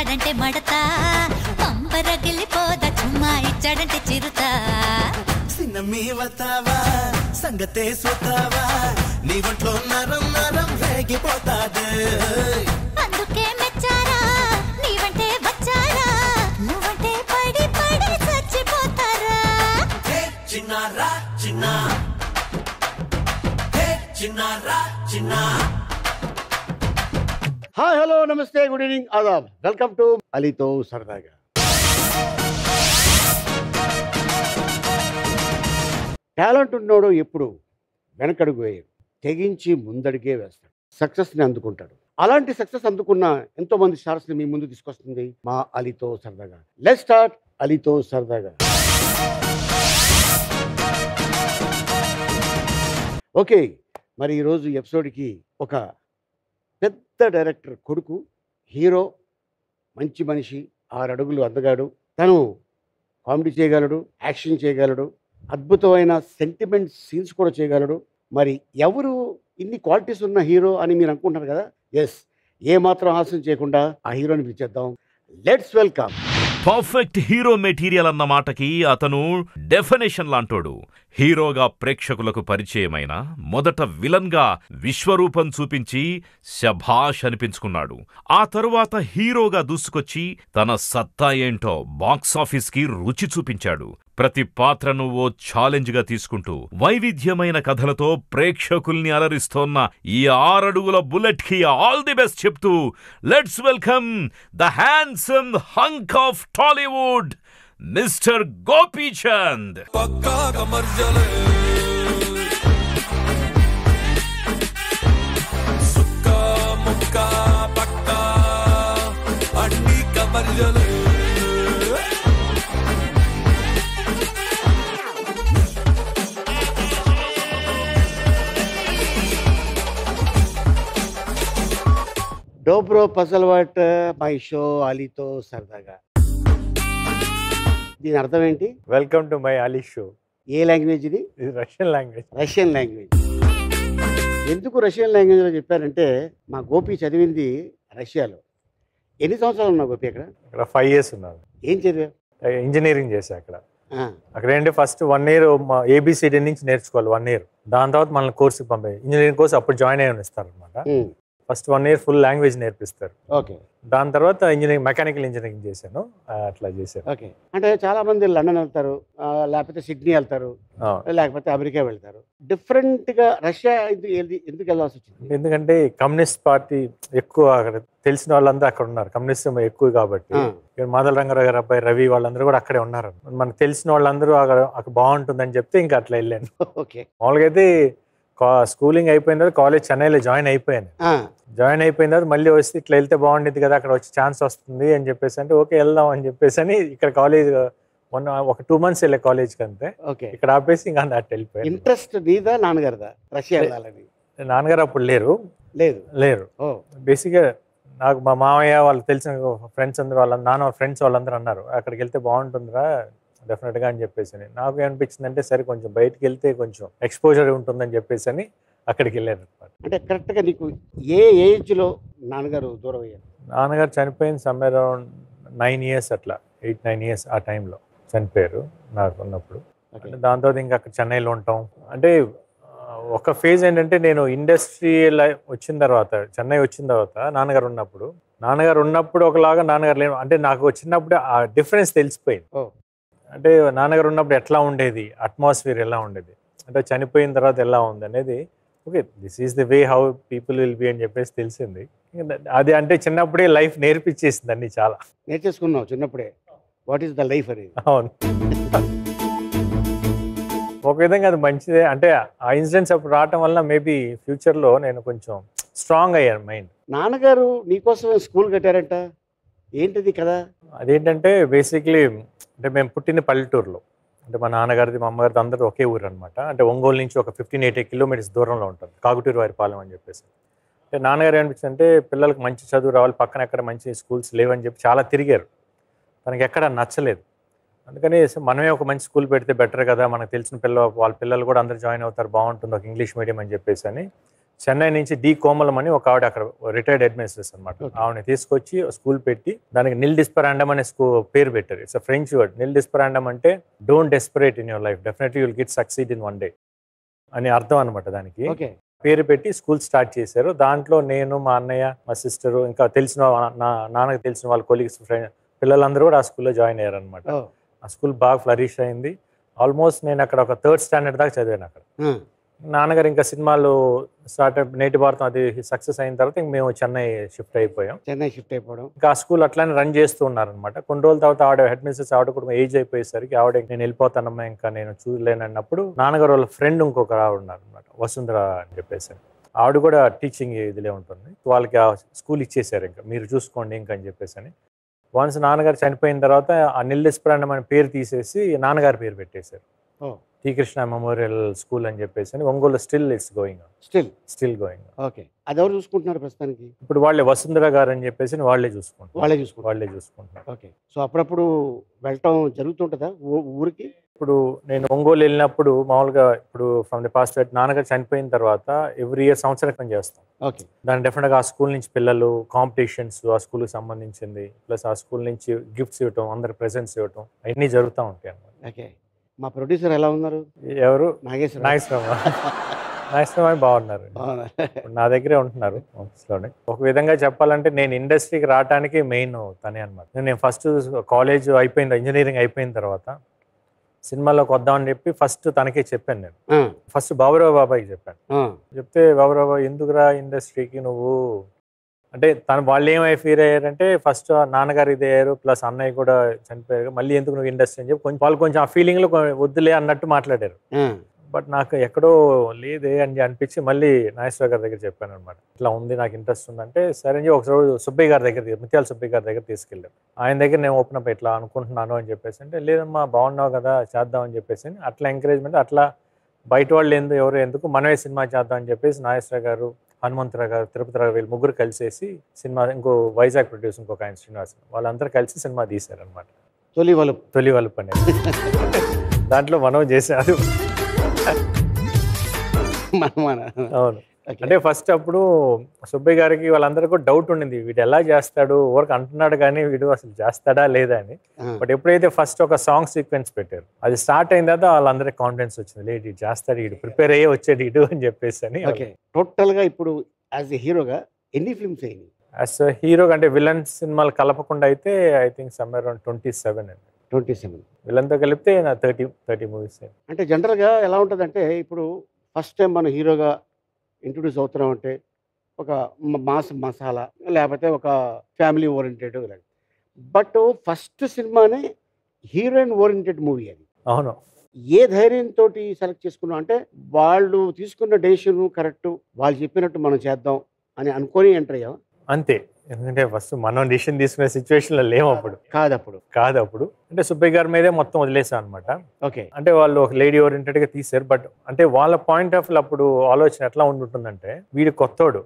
ఇచ్చాడంటే మడతా పంపరగిలిపోదా చుమ్మా ఇచ్చాడంటే చిరుతా చిన్న మీవతావా సంగతే సుతావా నీ ఒంట్లో నరం నరం రేగిపోతాదే అందుకే మెచ్చారా నీవంటే వచ్చారా నువ్వంటే పడి పడి చచ్చిపోతారా హే చిన్నారా చిన్న హే చిన్నారా చిన్న హాయ్ హలో నమస్తే గుడ్ ఈవినింగ్ ఆదాబ్ వెల్కమ్ టు అలీతో సరదాగా టాలెంట్ ఉన్నోడు ఎప్పుడు వెనకడుగు వేయడు తెగించి ముందడిగే వేస్తాడు సక్సెస్ని అందుకుంటాడు అలాంటి సక్సెస్ అందుకున్న ఎంతో మంది స్టార్స్ని మీ ముందు తీసుకొస్తుంది మా అలీతో సరదాగా లెట్ స్టార్ట్ అలీతో సరదాగా ఓకే మరి ఈరోజు ఎపిసోడ్కి ఒక పెద్ద డైరెక్టర్ కొడుకు హీరో మంచి మనిషి ఆరు అడుగులు అందగాడు తను కామెడీ చేయగలడు యాక్షన్ చేయగలడు అద్భుతమైన సెంటిమెంట్ సీన్స్ కూడా చేయగలడు మరి ఎవరు ఇన్ని క్వాలిటీస్ ఉన్న హీరో అని మీరు అనుకుంటారు కదా ఎస్ ఏ మాత్రం ఆలస్యం చేయకుండా ఆ హీరోని పిలిచేద్దాం let's welcome perfect hero material అన్న మాటకి అతను డెఫినేషన్ లాంటోడు హీరోగా ప్రేక్షకులకు పరిచయమైన మొదట విలన్గా విశ్వరూపం చూపించి శభాష్ అనిపించుకున్నాడు ఆ తరువాత హీరోగా దూసుకొచ్చి తన సత్తా ఏంటో బాక్సాఫీస్కి రుచి చూపించాడు ప్రతి పాత్రను ఓ ఛాలెంజ్గా తీసుకుంటూ వైవిధ్యమైన కథలతో ప్రేక్షకుల్ని అలరిస్తోన్న ఈ ఆరడుగుల బుల్లెట్కి ఆల్ ది బెస్ట్ చెప్తూ let's welcome the handsome hunk of Tollywood mister Gopichand పక్కా కమర్జలే సుక్క ముక్క పక్క అన్ని కమర్జలే డోబ్రో పజల్వాట్ మై షో అలీతో సరదాగా దీని అర్థం ఏంటి welcome to my Ali show ఏ లాంగ్వేజ్ ఇది ఇది రష్యన్ లాంగ్వేజ్ రష్యన్ లాంగ్వేజ్ ఎందుకు రష్యన్ లాంగ్వేజ్లో చెప్పారంటే మా గోపి చదివింది రష్యాలో ఎన్ని సంవత్సరాలు ఉన్నావు గోపి అక్కడ అక్కడ ఫైవ్ ఇయర్స్ ఉన్నాను ఏం చదివా ఇంజనీరింగ్ చేశా అక్కడ ఆ, అక్కడ ఏంటి ఫస్ట్ వన్ ఇయర్ ఏబిసిడి నుంచి నేర్చుకోవాలి వన్ ఇయర్ దాని తర్వాత మనల్ని కోర్సుకి పంపే ఇంజనీరింగ్ కోర్స్ అప్పుడు జాయిన్ అయ్యి ఇస్తారు అనమాట um, first one year full language నేర్పిస్తారు ఓకే దాని తర్వాత ఇంజనీరింగ్ మెకానికల్ ఇంజనీరింగ్ చేశాను ఆ, అట్లా చేశాను ఓకే అంటే చాలా మంది లండన్ వెళ్తారు ఆ, లేకపోతే సిడ్నీ వెళ్తారు ఆ. లేకపోతే అమెరికా వెళ్తారు డిఫరెంట్ గా రష్యా ఎందుకు ఎందుకు- ఎందుకు వెళ్ళాల్సి వచ్చింది ఎందుకంటే కమ్యూనిస్ట్ పార్టీ ఎక్కువ అక్కడ తెలిసిన వాళ్ళందరూ అక్కడ ఉన్నారు కమ్యూనిస్ట్ ఎక్కువ కాబట్టి ఆ, ఇక్కడ మాదల రంగారావు గారు అబ్బాయి రవి వాళ్ళందరూ కూడా అక్కడే ఉన్నారు మనకు తెలిసిన వాళ్ళందరూ అక్కడ అక్కడ బాగుంటుందని చెప్తే ఇంకా అట్లా వెళ్ళాను ఓకే మామూలుగా అయితే కా- స్కూలింగ్ అయిపోయిన తర్వాత కాలేజ్ చెన్నైలో జాయిన్ అయిపోయాను ఆ, జాయిన్ అయిపోయిన తర్వాత మళ్ళీ వస్తే ఇట్లా వెళ్తే బాగుండేది కదా అక్కడ వచ్చి ఛాన్స్ వస్తుంది అని చెప్పేసి అంటే ఓకే వెళ్దాం అని చెప్పేసి అని ఇక్కడ కాలేజ్ మొన్న ఒక టూ మంత్స్ వెళ్ళే కాలేజ్కి అంతే ఓకే ఇక్కడ ఆపేసి ఇంకా అటు వెళ్ళిపోయాను ఇంట్రెస్ట్ నీదా నాన్నగారిదా రష్యా వెళ్ళాలని నాన్నగారు అప్పుడు లేరు లేదు లేరు ఓ బేసిక్గా నాకు మా మామయ్య వాళ్ళు తెలిసిన ఫ్రెండ్స్ అందరూ వాళ్ళ నాన్న ఫ్రెండ్స్ వాళ్ళందరూ అన్నారు అక్కడికి వెళ్తే బాగుంటుందిరా డెఫినెట్గా అని చెప్పేసి అని నాకు ఏమనిపించింది అంటే సరే కొంచెం బయటికి వెళ్తే కొంచెం ఎక్స్పోజర్ ఉంటుందని చెప్పేసి అని అక్కడికి వెళ్ళాను అనమాట అంటే కరెక్ట్గా నీకు ఏ ఏజ్లో నాన్నగారు దూరం అయ్యారు నాన్నగారు చనిపోయింది సమ్వేర్ అరౌండ్ నైన్ ఇయర్స్ అట్లా ఎయిట్ నైన్ ఇయర్స్ ఆ టైంలో చనిపోయారు నాకు ఉన్నప్పుడు ఓకే అంటే దాని తర్వాత ఇంకా అక్కడ చెన్నైలో ఉంటాం అంటే ఆ, ఒక ఫేజ్ ఏంటంటే నేను ఇండస్ట్రీ వచ్చిన తర్వాత చెన్నై వచ్చిన తర్వాత నాన్నగారు ఉన్నప్పుడు నాన్నగారు ఉన్నప్పుడు ఒకలాగా నాన్నగారు లేను అంటే నాకు వచ్చినప్పుడు ఆ డిఫరెన్స్ తెలిసిపోయింది ఓ. అంటే నాన్నగారు ఉన్నప్పుడు ఎట్లా ఉండేది అట్మాస్ఫియర్ ఎలా ఉండేది అంటే చనిపోయిన తర్వాత ఎలా ఉంది అనేది okay this is the way how people will be అని చెప్పేసి తెలిసింది ఇంకా అది అంటే చిన్నప్పుడే లైఫ్ నేర్పించేసింది అన్ని చాలా నేర్చేసుకున్నావు చిన్నప్పుడే వాట్ ఈస్ ద లైఫ్ అనేది అవును ఒక విధంగా అది మంచిదే అంటే ఆ ఇన్సిడెంట్స్ అప్పుడు రావటం వల్ల మేబీ ఫ్యూచర్లో నేను కొంచెం స్ట్రాంగ్ అయ్యాను మైండ్ నాన్నగారు నీకోసం స్కూల్ కట్టారంట ఏంటిది కదా అదేంటంటే బేసిక్లీ అంటే మేము పుట్టిన పల్లెటూరులో అంటే మా నాన్నగారిది మా అమ్మగారిది అందరూ ఒకే ఊరు అనమాట అంటే ఒంగోలు నుంచి ఒక ఫిఫ్టీన్ ఎయిటీ కిలోమీటర్స్ దూరంలో ఉంటుంది కాకుటూరు వారి పాలెం అని చెప్పేసి అంటే నాన్నగారు ఏమనిపించింది అంటే పిల్లలకు మంచి చదువు రావాలి పక్కన ఎక్కడ మంచి స్కూల్స్ లేవని చెప్పి చాలా తిరిగారు తనకి ఎక్కడ నచ్చలేదు అందుకని సో మనమే ఒక మంచి స్కూల్ పెడితే బెటర్ కదా మనకు తెలిసిన పిల్ల వాళ్ళ పిల్లలు కూడా అందరు జాయిన్ అవుతారు బాగుంటుంది ఒక ఇంగ్లీష్ మీడియం అని చెప్పేసి అని చెన్నై నుంచి డి కోమలం అని ఒక ఆవిడ అక్కడ రిటైర్డ్ అడ్మినిస్ట్రేటర్ అనమాట Okay. ఆవిడని తీసుకొచ్చి స్కూల్ పెట్టి దానికి నిల్ డిస్పరాండమ్ అనే స్కూ పేరు పెట్టారు it's French word nil desperandum అంటే don't desperate in your life definitely you'll get succeed in one day అని అర్థం అనమాట దానికి ఓకే పేరు పెట్టి స్కూల్ స్టార్ట్ చేశారు దాంట్లో నేను మా అన్నయ్య మా సిస్టరు ఇంకా తెలిసిన వా- నా నాన్నకి తెలిసిన వాళ్ళ కొలీగ్స్ ఫ్రెండ్ పిల్లలందరూ కూడా ఆ స్కూల్లో జాయిన్ అయ్యారు అనమాట ఓ, ఆ స్కూల్ బాగా ఫ్లరిష్ అయింది ఆల్మోస్ట్ నేను అక్కడ ఒక థర్డ్ స్టాండర్డ్ దాకా చదివాను అక్కడ ఆ, నాన్నగారు ఇంకా సినిమాలు స్టార్ట్ నేటి భారతం అది సక్సెస్ అయిన తర్వాత ఇంక మేము చెన్నై షిఫ్ట్ అయిపోయాం చెన్నై షిఫ్ట్ అయిపోవడం ఇంకా ఆ స్కూల్ అట్లానే రన్ చేస్తూ ఉన్నారనమాట కొన్ని రోజుల తర్వాత ఆవిడ హెడ్ మిస్సెస్ ఆవిడ కూడా ఏజ్ అయిపోయేసరికి ఆవిడ నేను వెళ్ళిపోతానమ్మా ఇంకా నేను చూడలేను అన్నప్పుడు నాన్నగారు వాళ్ళ ఫ్రెండ్ ఇంకొక ఆవిడ ఉన్నారు అనమాట వసుంధర అని చెప్పేసి ఆవిడ కూడా టీచింగ్ ఇదిలే ఉంటుంది వాళ్ళకి ఆ స్కూల్ ఇచ్చేసారు ఇంకా మీరు చూసుకోండి ఇంకా అని చెప్పేసి అని వన్స్ నాన్నగారు చనిపోయిన తర్వాత ఆ నిల్లిస్ప్రాండం అనే పేరు తీసేసి నాన్నగారి పేరు పెట్టేశారు O T Krishna memorial school అని చెప్పేసి అని Ongole still it's going still still going okay అది ఎవరు చూసుకుంటున్నారు ప్రస్తుతానికి ఇప్పుడు వాళ్ళే వసుంధర గారు అని చెప్పేసి వాళ్ళే చూసుకుంటారు వాళ్ళే చూసుకుంటారు వాళ్ళే చూసుకుంటున్నారు ఓకే సో అప్పుడప్పుడు వెళ్ళటం జరుగుతుంటుందా ఊ- ఊరికి ఇప్పుడు నేను ఒంగోలు వెళ్ళినప్పుడు మామూలుగా ఇప్పుడు ఫ్రమ్ ది పాస్ట్ నాన్నగారు చనిపోయిన తర్వాత ఎవ్రీ ఇయర్ సంవత్సరం చేస్తాం ఓకే దాని డెఫినెట్గా ఆ స్కూల్ నుంచి పిల్లలు కాంపిటీషన్స్ ఆ స్కూల్కి సంబంధించింది ప్లస్ ఆ స్కూల్ నుంచి గిఫ్ట్స్ ఇవ్వటం అందరి ప్రెజెంట్స్ ఇవ్వటం అవన్నీ జరుగుతూ ఉంటాయి అన్నమాట ఓకే మా ప్రొడ్యూసర్ ఎలా ఉన్నారు ఎవరు నాగేశ్వర నాగేశ్వరమ్మ నాగేశ్వరమ్మ బాగున్నారు బాగున్నారు. ఇప్పుడు నా దగ్గరే ఉంటున్నారు ఆఫీస్లోనే ఒక విధంగా చెప్పాలంటే నేను ఇండస్ట్రీకి రావడానికి మెయిన్ తనే అనమాట నేను ఫస్ట్ కాలేజ్ అయిపోయింది ఇంజనీరింగ్ అయిపోయిన తర్వాత సినిమాలోకి వద్దామని చెప్పి ఫస్ట్ తనకే చెప్పాను నేను ఆ, ఫస్ట్ బాబురావు బాబాయ్కి చెప్పాను ఆ, చెప్తే బాబురావు బాబాయ్ ఎందుకురా ఇండస్ట్రీకి నువ్వు అంటే తను వాళ్ళు ఏమై ఫీల్ అయ్యారంటే ఫస్ట్ నాన్నగారు ఇది అయ్యారు ప్లస్ అన్నయ్య కూడా చనిపోయారు మళ్ళీ ఎందుకు నువ్వు ఇండస్ట్రీ అని చెప్పి కొంచెం వాళ్ళు కొంచెం ఆ ఫీలింగ్లో వద్దులే అన్నట్టు మాట్లాడారు ఆ, బట్ నాకు ఎక్కడో లేదే అని అనిపించి మళ్ళీ నాగేశ్వర గారి దగ్గర చెప్పాను అనమాట ఇట్లా ఉంది నాకు ఇంట్రెస్ట్ ఉందంటే సరే అని చెప్పి ఒకరోజు సుబ్బయ్య గారి దగ్గర ముత్యాల సుబ్బయ్య గారి దగ్గర తీసుకెళ్ళాను ఆయన దగ్గర నేను ఓపెన్ అప్ ఇట్లా అనుకుంటున్నాను అని చెప్పేసి అంటే లేదమ్మా బాగున్నావు కదా చేద్దాం అని చెప్పేసి అని అట్లా ఎంకరేజ్మెంట్ అట్లా బయట వాళ్ళు ఎందుకు ఎవరు ఎందుకు మనమే సినిమా చేద్దాం అని చెప్పేసి నాగేశ్వర గారు హనుమంతరావు గారు తిరుపతి రావు వీళ్ళు ముగ్గురు కలిసేసి సినిమా ఇంకో వైజాగ్ ప్రొడ్యూస్ ఇంకొక ఆయన శ్రీనివాస్ వాళ్ళందరూ కలిసి సినిమా తీశారనమాట తొలి వాళ్ళు తొలి వాళ్ళు పని దాంట్లో మనం చేసారు మన మన అవును ఓకే. అంటే ఫస్ట్ అప్పుడు సుబ్బయ్య గారికి వాళ్ళందరికీ కూడా డౌట్ ఉండింది వీడు ఎలా చేస్తాడు ఊరికి అంటున్నాడు కానీ వీడు అసలు చేస్తాడా లేదా అని ఆ, బట్ ఎప్పుడైతే ఫస్ట్ ఒక సాంగ్ సీక్వెన్స్ పెట్టారు అది స్టార్ట్ అయిన తర్వాత వాళ్ళందరికీ కాన్ఫిడెన్స్ వచ్చింది లేదు ఇది చేస్తాడు వీడు ప్రిపేర్ అయ్యే వచ్చాడు ఇటు అని చెప్పేసి అని ఓకే టోటల్ గా ఇప్పుడు యాజ్ ఎ హీరోగా ఎన్ని ఫిల్మ్స్ అయినాయి యాజ్ హీరో అంటే విలన్ సినిమాలు కలపకుండా అయితే I think somewhere around twenty seven అండి ట్వంటీ సెవెన్ విలన్తో కలిపితే నా థర్టీ థర్టీ మూవీస్ అంటే జనరల్గా ఎలా ఉంటుందంటే ఇప్పుడు ఫస్ట్ టైం మనం హీరోగా ఇంట్రొడ్యూస్ అవుతున్నాం అంటే ఒక మ- మాస్ మసాలా లేకపోతే ఒక ఫ్యామిలీ ఓరియంటెడ్ బట్ ఫస్ట్ సినిమానే హీరోయిన్ ఓరియంటెడ్ మూవీ అది అవును ఏ ధైర్యంతో సెలెక్ట్ చేసుకున్నాం అంటే వాళ్ళు తీసుకున్న డెసిషన్ కరెక్ట్ వాళ్ళు చెప్పినట్టు మనం చేద్దాం అని అనుకొని ఎంటర్ అయ్యాం అంతే ఎందుకంటే ఫస్ట్ మనం డిసిషన్ తీసుకునే సిచ్యువేషన్లో లేము అప్పుడు కాదు అప్పుడు కాదు అప్పుడు అంటే సుబ్బయ్య గారి మీదే మొత్తం వదిలేసాం అనమాట ఓకే అంటే వాళ్ళు ఒక లేడీ ఓరియంటెడ్ గా తీశారు బట్ అంటే వాళ్ళ పాయింట్ ఆఫ్ అప్పుడు ఆలోచన ఎట్లా ఉంటుందంటే వీడు కొత్తోడు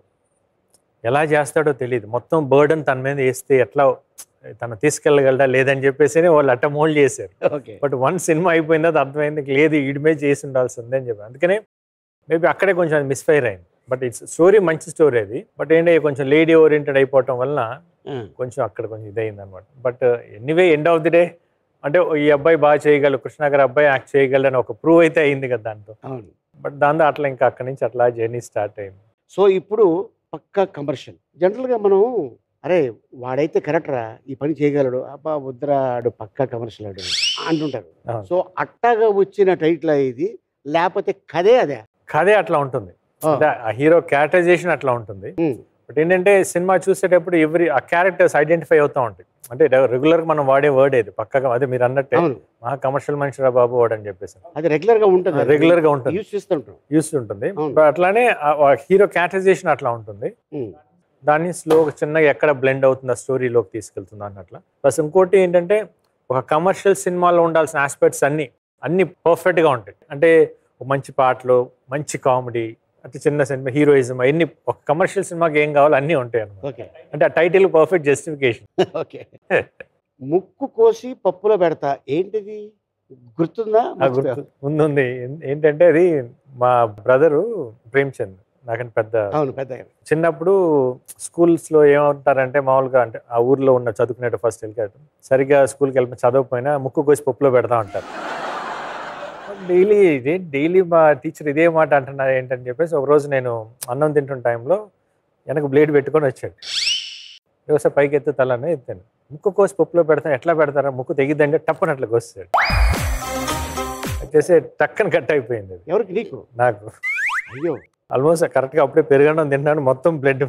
ఎలా చేస్తాడో తెలియదు మొత్తం బర్డన్ తన మీద వేస్తే ఎట్లా తను తీసుకెళ్ళగలడా లేదని చెప్పేసి వాళ్ళు అట్ట మోల్డ్ చేశారు ఓకే బట్ వన్ సినిమా అయిపోయింది అది అర్థమైంది ఇంక లేదు వీడి మీద చేసి ఉండాల్సిందే అని చెప్పి అందుకనే మేబీ అక్కడే కొంచెం అది మిస్ఫైర్ అయింది బట్ ఇట్స్ స్టోరీ మంచి స్టోరీ అది బట్ ఏంటి కొంచెం లేడీ ఓరియంటెడ్ అయిపోవటం వలన కొంచెం అక్కడ కొంచెం ఇదైంది అనమాట but anyway end of the day అంటే ఈ అబ్బాయి బాగా చేయగలరు కృష్ణ గారు అబ్బాయి యాక్ట్ చేయగలరు అని ఒక ప్రూవ్ అయితే అయింది కదా దాంతో అవును బట్ దాంతో అట్లా ఇంకా అక్కడి నుంచి అట్లా జర్నీ స్టార్ట్ అయింది సో ఇప్పుడు పక్కా కమర్షియల్ జనరల్గా మనం అరే వాడైతే కరెక్ట్ రా ఈ పని చేయగలడు అబ్బా వద్దురా ఆడు పక్కా కమర్షియల్ ఆడు అంటుంటారు అవును. సో అట్టాగా వచ్చిన టైటిల్ ఇది లేకపోతే కదే అదే కథే అట్లా ఉంటుంది ఆ. అంటే ఆ హీరో క్యారెక్టరైజేషన్ అట్లా ఉంటుంది ఉమ్, బట్ ఏంటంటే సినిమా చూసేటప్పుడు ఎవ్రీ ఆ క్యారెక్టర్స్ ఐడెంటిఫై అవుతూ ఉంటాయి అంటే రెగ్యులర్ మనం వాడే వర్డ్ ఏది పక్కగా అదే మీరు అన్నట్టే అవును మహా కమర్షియల్ మనిషి రా బాబు వాడు అని చెప్పేసి అది రెగ్యులర్ గా ఉంటుంది రెగ్యులర్ గా ఉంటుంది యూస్ చేస్తుంటాం యూస్ ఉంటుంది అవును. బట్ అట్లానే హీరో క్యారెక్టరైజేషన్ అట్లా ఉంటుంది ఉమ్, దాన్ని స్లో చిన్నగా ఎక్కడ బ్లెండ్ అవుతుంది ఆ స్టోరీలోకి తీసుకెళ్తుంది అన్నట్ల ప్లస్ ఇంకోటి ఏంటంటే ఒక కమర్షియల్ సినిమాలో ఉండాల్సిన ఆస్పెక్ట్స్ అన్ని అన్ని పర్ఫెక్ట్గా ఉంటాయి అంటే ఒక మంచి పాటలు మంచి కామెడీ అతి చిన్న సినిమా హీరోయిజం అన్ని ఒక కమర్షియల్ సినిమాకి ఏం కావాలో అన్నీ ఉంటాయి అన్నమాట ఓకే అంటే ఆ టైటిల్ పర్ఫెక్ట్ జస్టిఫికేషన్ ఓకే ముక్కు కోసి పప్పులో పెడతా ఏంటిది గుర్తుందా ఆ గుర్తు ముందుంది ఏం- ఏంటంటే అది మా బ్రదరు ప్రేమ్చంద్ నాకంటే పెద్ద అవును పెద్ద చిన్నప్పుడు స్కూల్స్లో ఏమంటారంటే మామూలుగా అంటే ఆ ఊర్లో ఉన్న చదువుకునే ఫస్ట్ వెళ్ళి సరిగ్గా స్కూల్కి వెళ్ళి చదవకపోయినా ముక్కు కోసి పప్పులో పెడతా ఉంటారు డైలీ ఇదే డైలీ మా టీచర్ ఇదే మాట అంటున్నారు ఏంటని చెప్పేసి ఒక రోజు నేను అన్నం తింటున్న టైంలో వెనక బ్లేడ్ పెట్టుకొని వచ్చాడు వ్యవసాయ పైకి ఎత్తు తలని ఎత్తాను ముక్కు కోసి పప్పులో పెడతాను ఎట్లా పెడతారా ముక్కు తెగిద్దంటే టప్పని అట్లా కోస్తాడు వచ్చేసి టక్కన కట్ అయిపోయింది అది ఎవరికి నీకు నాకు అయ్యో ఆల్మోస్ట్ కరెక్ట్గా అప్పుడే పెరగడం తింటున్నాను మొత్తం బ్లడ్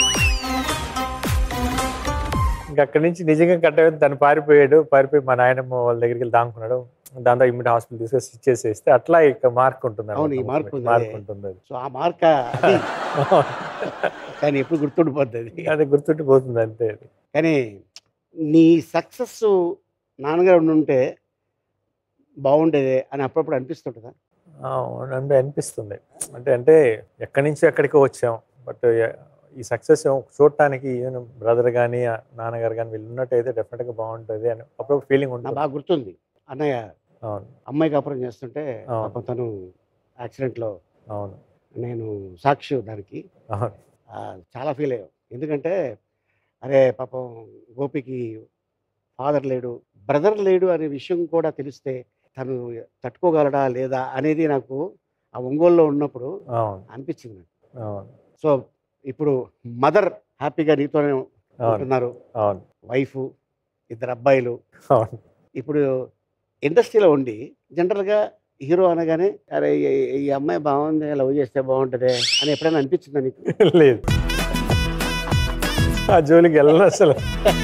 ఇంకా అక్కడి నుంచి నిజంగా కట్ అయ్యింది తను పారిపోయాడు పారిపోయి మా నాయనమ్మ వాళ్ళ దగ్గరికి వెళ్ళి దాంకున్నాడు దాంతో ఇమ్మీడియట్ హాస్పిటల్ తీసుకొని స్టిచ్ చేసేస్తే అట్లా ఇక మార్క్ ఉంటుంది అవును, ఈ అన్నమాట. మార్క్ ఉంది. మార్క్ ఉంటుంది అది సో ఆ మార్క అది కానీ ఎప్పుడు గుర్తుండిపోతుంది అది గుర్తుండిపోతుంది అంతే అది కానీ నీ సక్సెస్ నాన్నగారు ఉంటే బాగుండేదే అని అప్పుడప్పుడు అనిపిస్తుంటుందా అవును, అంటే అనిపిస్తుంది అంటే అంటే ఎక్కడి నుంచి ఎక్కడికో వచ్చాం బట్ ఈ సక్సెస్ చూడటానికి ఈవెన్ బ్రదర్ కానీ నాన్నగారు కానీ వీళ్ళు ఉన్నట్టయితే డెఫినెట్గా బాగుంటుంది అని అప్పుడు ఫీలింగ్ నాకు ఉంటుంది బాగా గుర్తుంది అన్నయ్య అవును అమ్మాయి కాపురం చేస్తుంటే అవును. పాపం తను యాక్సిడెంట్లో అవును నేను సాక్షి దానికి అవును ఆ, చాలా ఫీల్ అయ్యాం ఎందుకంటే అరే పాపం గోపికి ఫాదర్ లేడు బ్రదర్ లేడు అనే విషయం కూడా తెలిస్తే తను తట్టుకోగలడా లేదా అనేది నాకు ఆ ఒంగోలులో ఉన్నప్పుడు అవును అనిపించింది నాకు అవును సో ఇప్పుడు మదర్ హ్యాపీగా నీతోనే అవును ఉంటున్నారు అవును వైఫ్ ఇద్దరు అబ్బాయిలు అవును ఇప్పుడు ఇండస్ట్రీలో ఉండి జనరల్గా హీరో అనగానే అరే ఈ- ఈ అమ్మాయి బాగుంది లవ్ చేస్తే బాగుంటుంది అని ఎప్పుడైనా అనిపించిందా నీకు లేదు ఆ జోలికి వెళ్ళను అసలు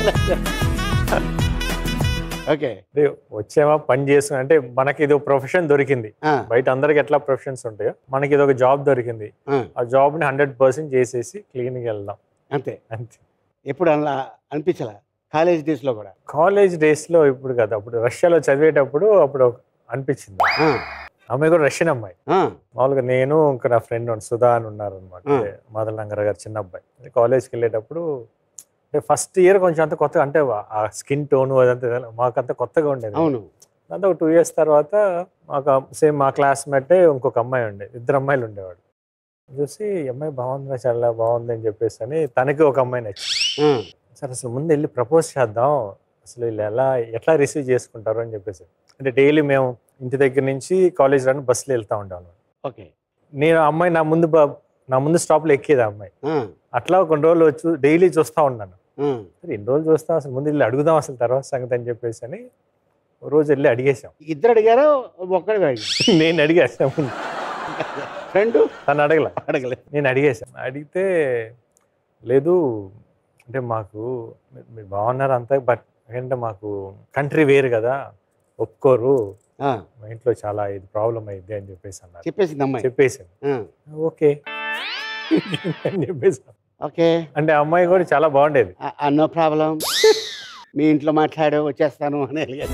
ఓకే అంటే వచ్చామా పని చేసుకుని అంటే మనకి ఇది ప్రొఫెషన్ దొరికింది ఆ, బయట అందరికి ఎట్లా ప్రొఫెషన్స్ ఉంటాయో మనకి ఇది ఒక జాబ్ దొరికింది ఆ, ఆ జాబ్ని హండ్రెడ్ పర్సెంట్ చేసేసి క్లీన్గా వెళ్దాం అంతే అంతే ఎప్పుడు అలా అనిపించలా కాలేజ్ డేస్లో కూడా కాలేజ్ డేస్లో ఇప్పుడు కదా అప్పుడు రష్యాలో చదివేటప్పుడు అప్పుడు ఒక- అనిపించింది ఆ, అమ్మాయి కూడా రష్యన్ అమ్మాయి ఆ, మామూలుగా నేను ఇంకా నా ఫ్రెండ్ సుధా అని ఉన్నారు అనమాట ఆ. మాదలంగర గారు చిన్న అబ్బాయి కాలేజ్కి వెళ్ళేటప్పుడు అంటే ఫస్ట్ ఇయర్ కొంచెం అంత కొత్తగా అంటే ఆ స్కిన్ టోన్ అదంతా తెల- మాకంత కొత్తగా ఉండేది అవును దాంతో ఒక టూ ఇయర్స్ తర్వాత మాకు సేమ్ మా క్లాస్మేటే ఇంకొక అమ్మాయి ఉండేది ఇద్దరు అమ్మాయిలు ఉండేవాడు చూసి "ఈ అమ్మాయి బాగుందిరా చాలా బాగుంది అని చెప్పేసి అని తనకి ఒక అమ్మాయి నచ్చింది ఆ, సరే అసలు ముందు వెళ్ళి ప్రపోజ్ చేద్దాం అసలు వీళ్ళు ఎలా ఎట్లా రిసీవ్ చేసుకుంటారు అని చెప్పేసి అంటే డైలీ మేము ఇంటి దగ్గర నుంచి కాలేజ్ రాని బస్సులో వెళ్తూ ఉంటాం ఓకే నేను ఆ అమ్మాయి నా ముందు బ- నా ముందు స్టాప్లో ఎక్కేది ఆ అమ్మాయి ఆ, అట్లా కొన్ని రోజులు వచ్చి డైలీ చూస్తూ ఉన్నాను ఆ, సరే ఎన్ని రోజులు చూస్తాం అసలు ముందు వెళ్ళి అడుగుదాం అసలు తర్వాత సంగతి అని చెప్పేసి అని ఓ రోజు వెళ్ళి అడిగేసాం ఇద్దరు అడిగారా ఒక్కడే నేను అడిగేసాను ముందు ఫ్రెండ్ తను అడగల అడగలేదు నేను అడిగేసాను అడిగితే లేదు అంటే మాకు మీరు- మీరు బాగున్నారు అంతా బట్ ఏంటంటే మాకు కంట్రీ వేరు కదా ఒప్పుకోరు ఆ, మా ఇంట్లో చాలా ఇది ప్రాబ్లం అయింది అని చెప్పేసి అన్నారు చెప్పేసింది అమ్మాయి చెప్పేసాను ఆ, ఓకే అని చెప్పేసి ఓకే అంటే ఆ అమ్మాయి కూడా చాలా బాగుండేది నో ప్రాబ్లం మీ ఇంట్లో మాట్లాడు వచ్చేస్తాను అని అడిగాను.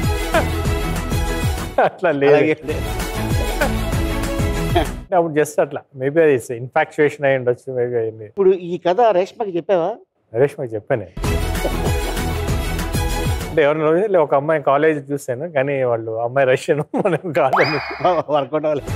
అట్లా లేదు అలాగే అంటే అప్పుడు జస్ట్ అట్లా మేబీ అది ఇన్ఫాక్చుయేషన్ అయి ఉండొచ్చు మేబీ అయింది ఇప్పుడు ఈ కథ రేష్మకి చెప్పావా నరేష్ మాకు చెప్పాను నేను. అంటే ఎవరిని రోజు లే ఒక అమ్మాయి కాలేజ్ చూశాను కానీ వాళ్ళు అమ్మాయి రష్యన్ మనం కాదని వర్కౌట్ అవ్వలేదు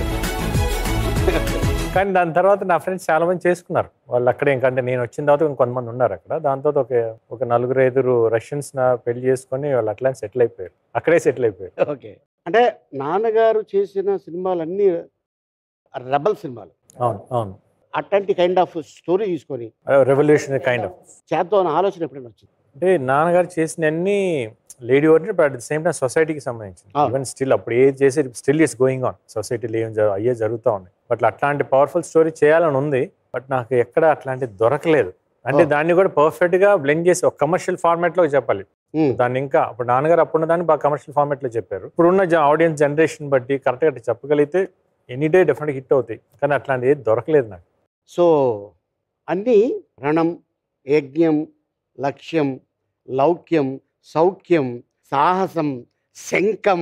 కానీ దాని తర్వాత నా ఫ్రెండ్స్ చాలా మంది చేసుకున్నారు వాళ్ళు అక్కడే ఇంకంటే నేను వచ్చిన తర్వాత ఇంకొంతమంది ఉన్నారు అక్కడ దాంతో ఒక ఒక నలుగురు ఐదుగురు రష్యన్స్ నా పెళ్లి చేసుకొని వాళ్ళు అట్లా సెటిల్ అయిపోయారు అక్కడే సెటిల్ అయిపోయారు ఓకే అంటే నాన్నగారు చేసిన సినిమాలన్నీ రెబల్ సినిమాలు అవును అవును అట్లాంటి కైండ్ ఆఫ్ స్టోరీ తీసుకొని రెవల్యూషన్ కైండ్ ఆఫ్ చేద్దాం అనే ఆలోచన ఎప్పుడైనా వచ్చింది అంటే నాన్నగారు చేసిన అన్ని lady oriented but at the same time సొసైటీకి సంబంధించి Ah. ఈవెన్ స్టిల్ అప్పుడు ఏది చేసే స్టిల్ ఇట్స్ గోయింగ్ ఆన్ సొసైటీలో ఏం జరు- అయ్యే జరుగుతూ ఉన్నాయి బట్ అట్లాంటి పవర్ఫుల్ స్టోరీ చేయాలని ఉంది బట్ నాకు ఎక్కడ అట్లాంటి దొరకలేదు అంటే Oh. దాన్ని కూడా పర్ఫెక్ట్ గా బ్లెండ్ చేసి ఒక కమర్షియల్ ఫార్మాట్ లో చెప్పాలి ఉమ్, దాన్ని ఇంకా అప్పుడు నాన్నగారు అప్పుడున్న దాన్ని బాగా కమర్షియల్ ఫార్మాట్ లో చెప్పారు ఇప్పుడున్న ఆడియన్స్ జనరేషన్ బట్టి కరెక్ట్గా అట్లా చెప్పగలిగితే ఎనీ డే డెఫినెట్ హిట్ అవుతాయి కానీ అట్లాంటి ఏది దొరకలేదు నాకు సో అన్నీ రణం యజ్ఞం లక్ష్యం లౌక్యం సౌఖ్యం సాహసం శంఖం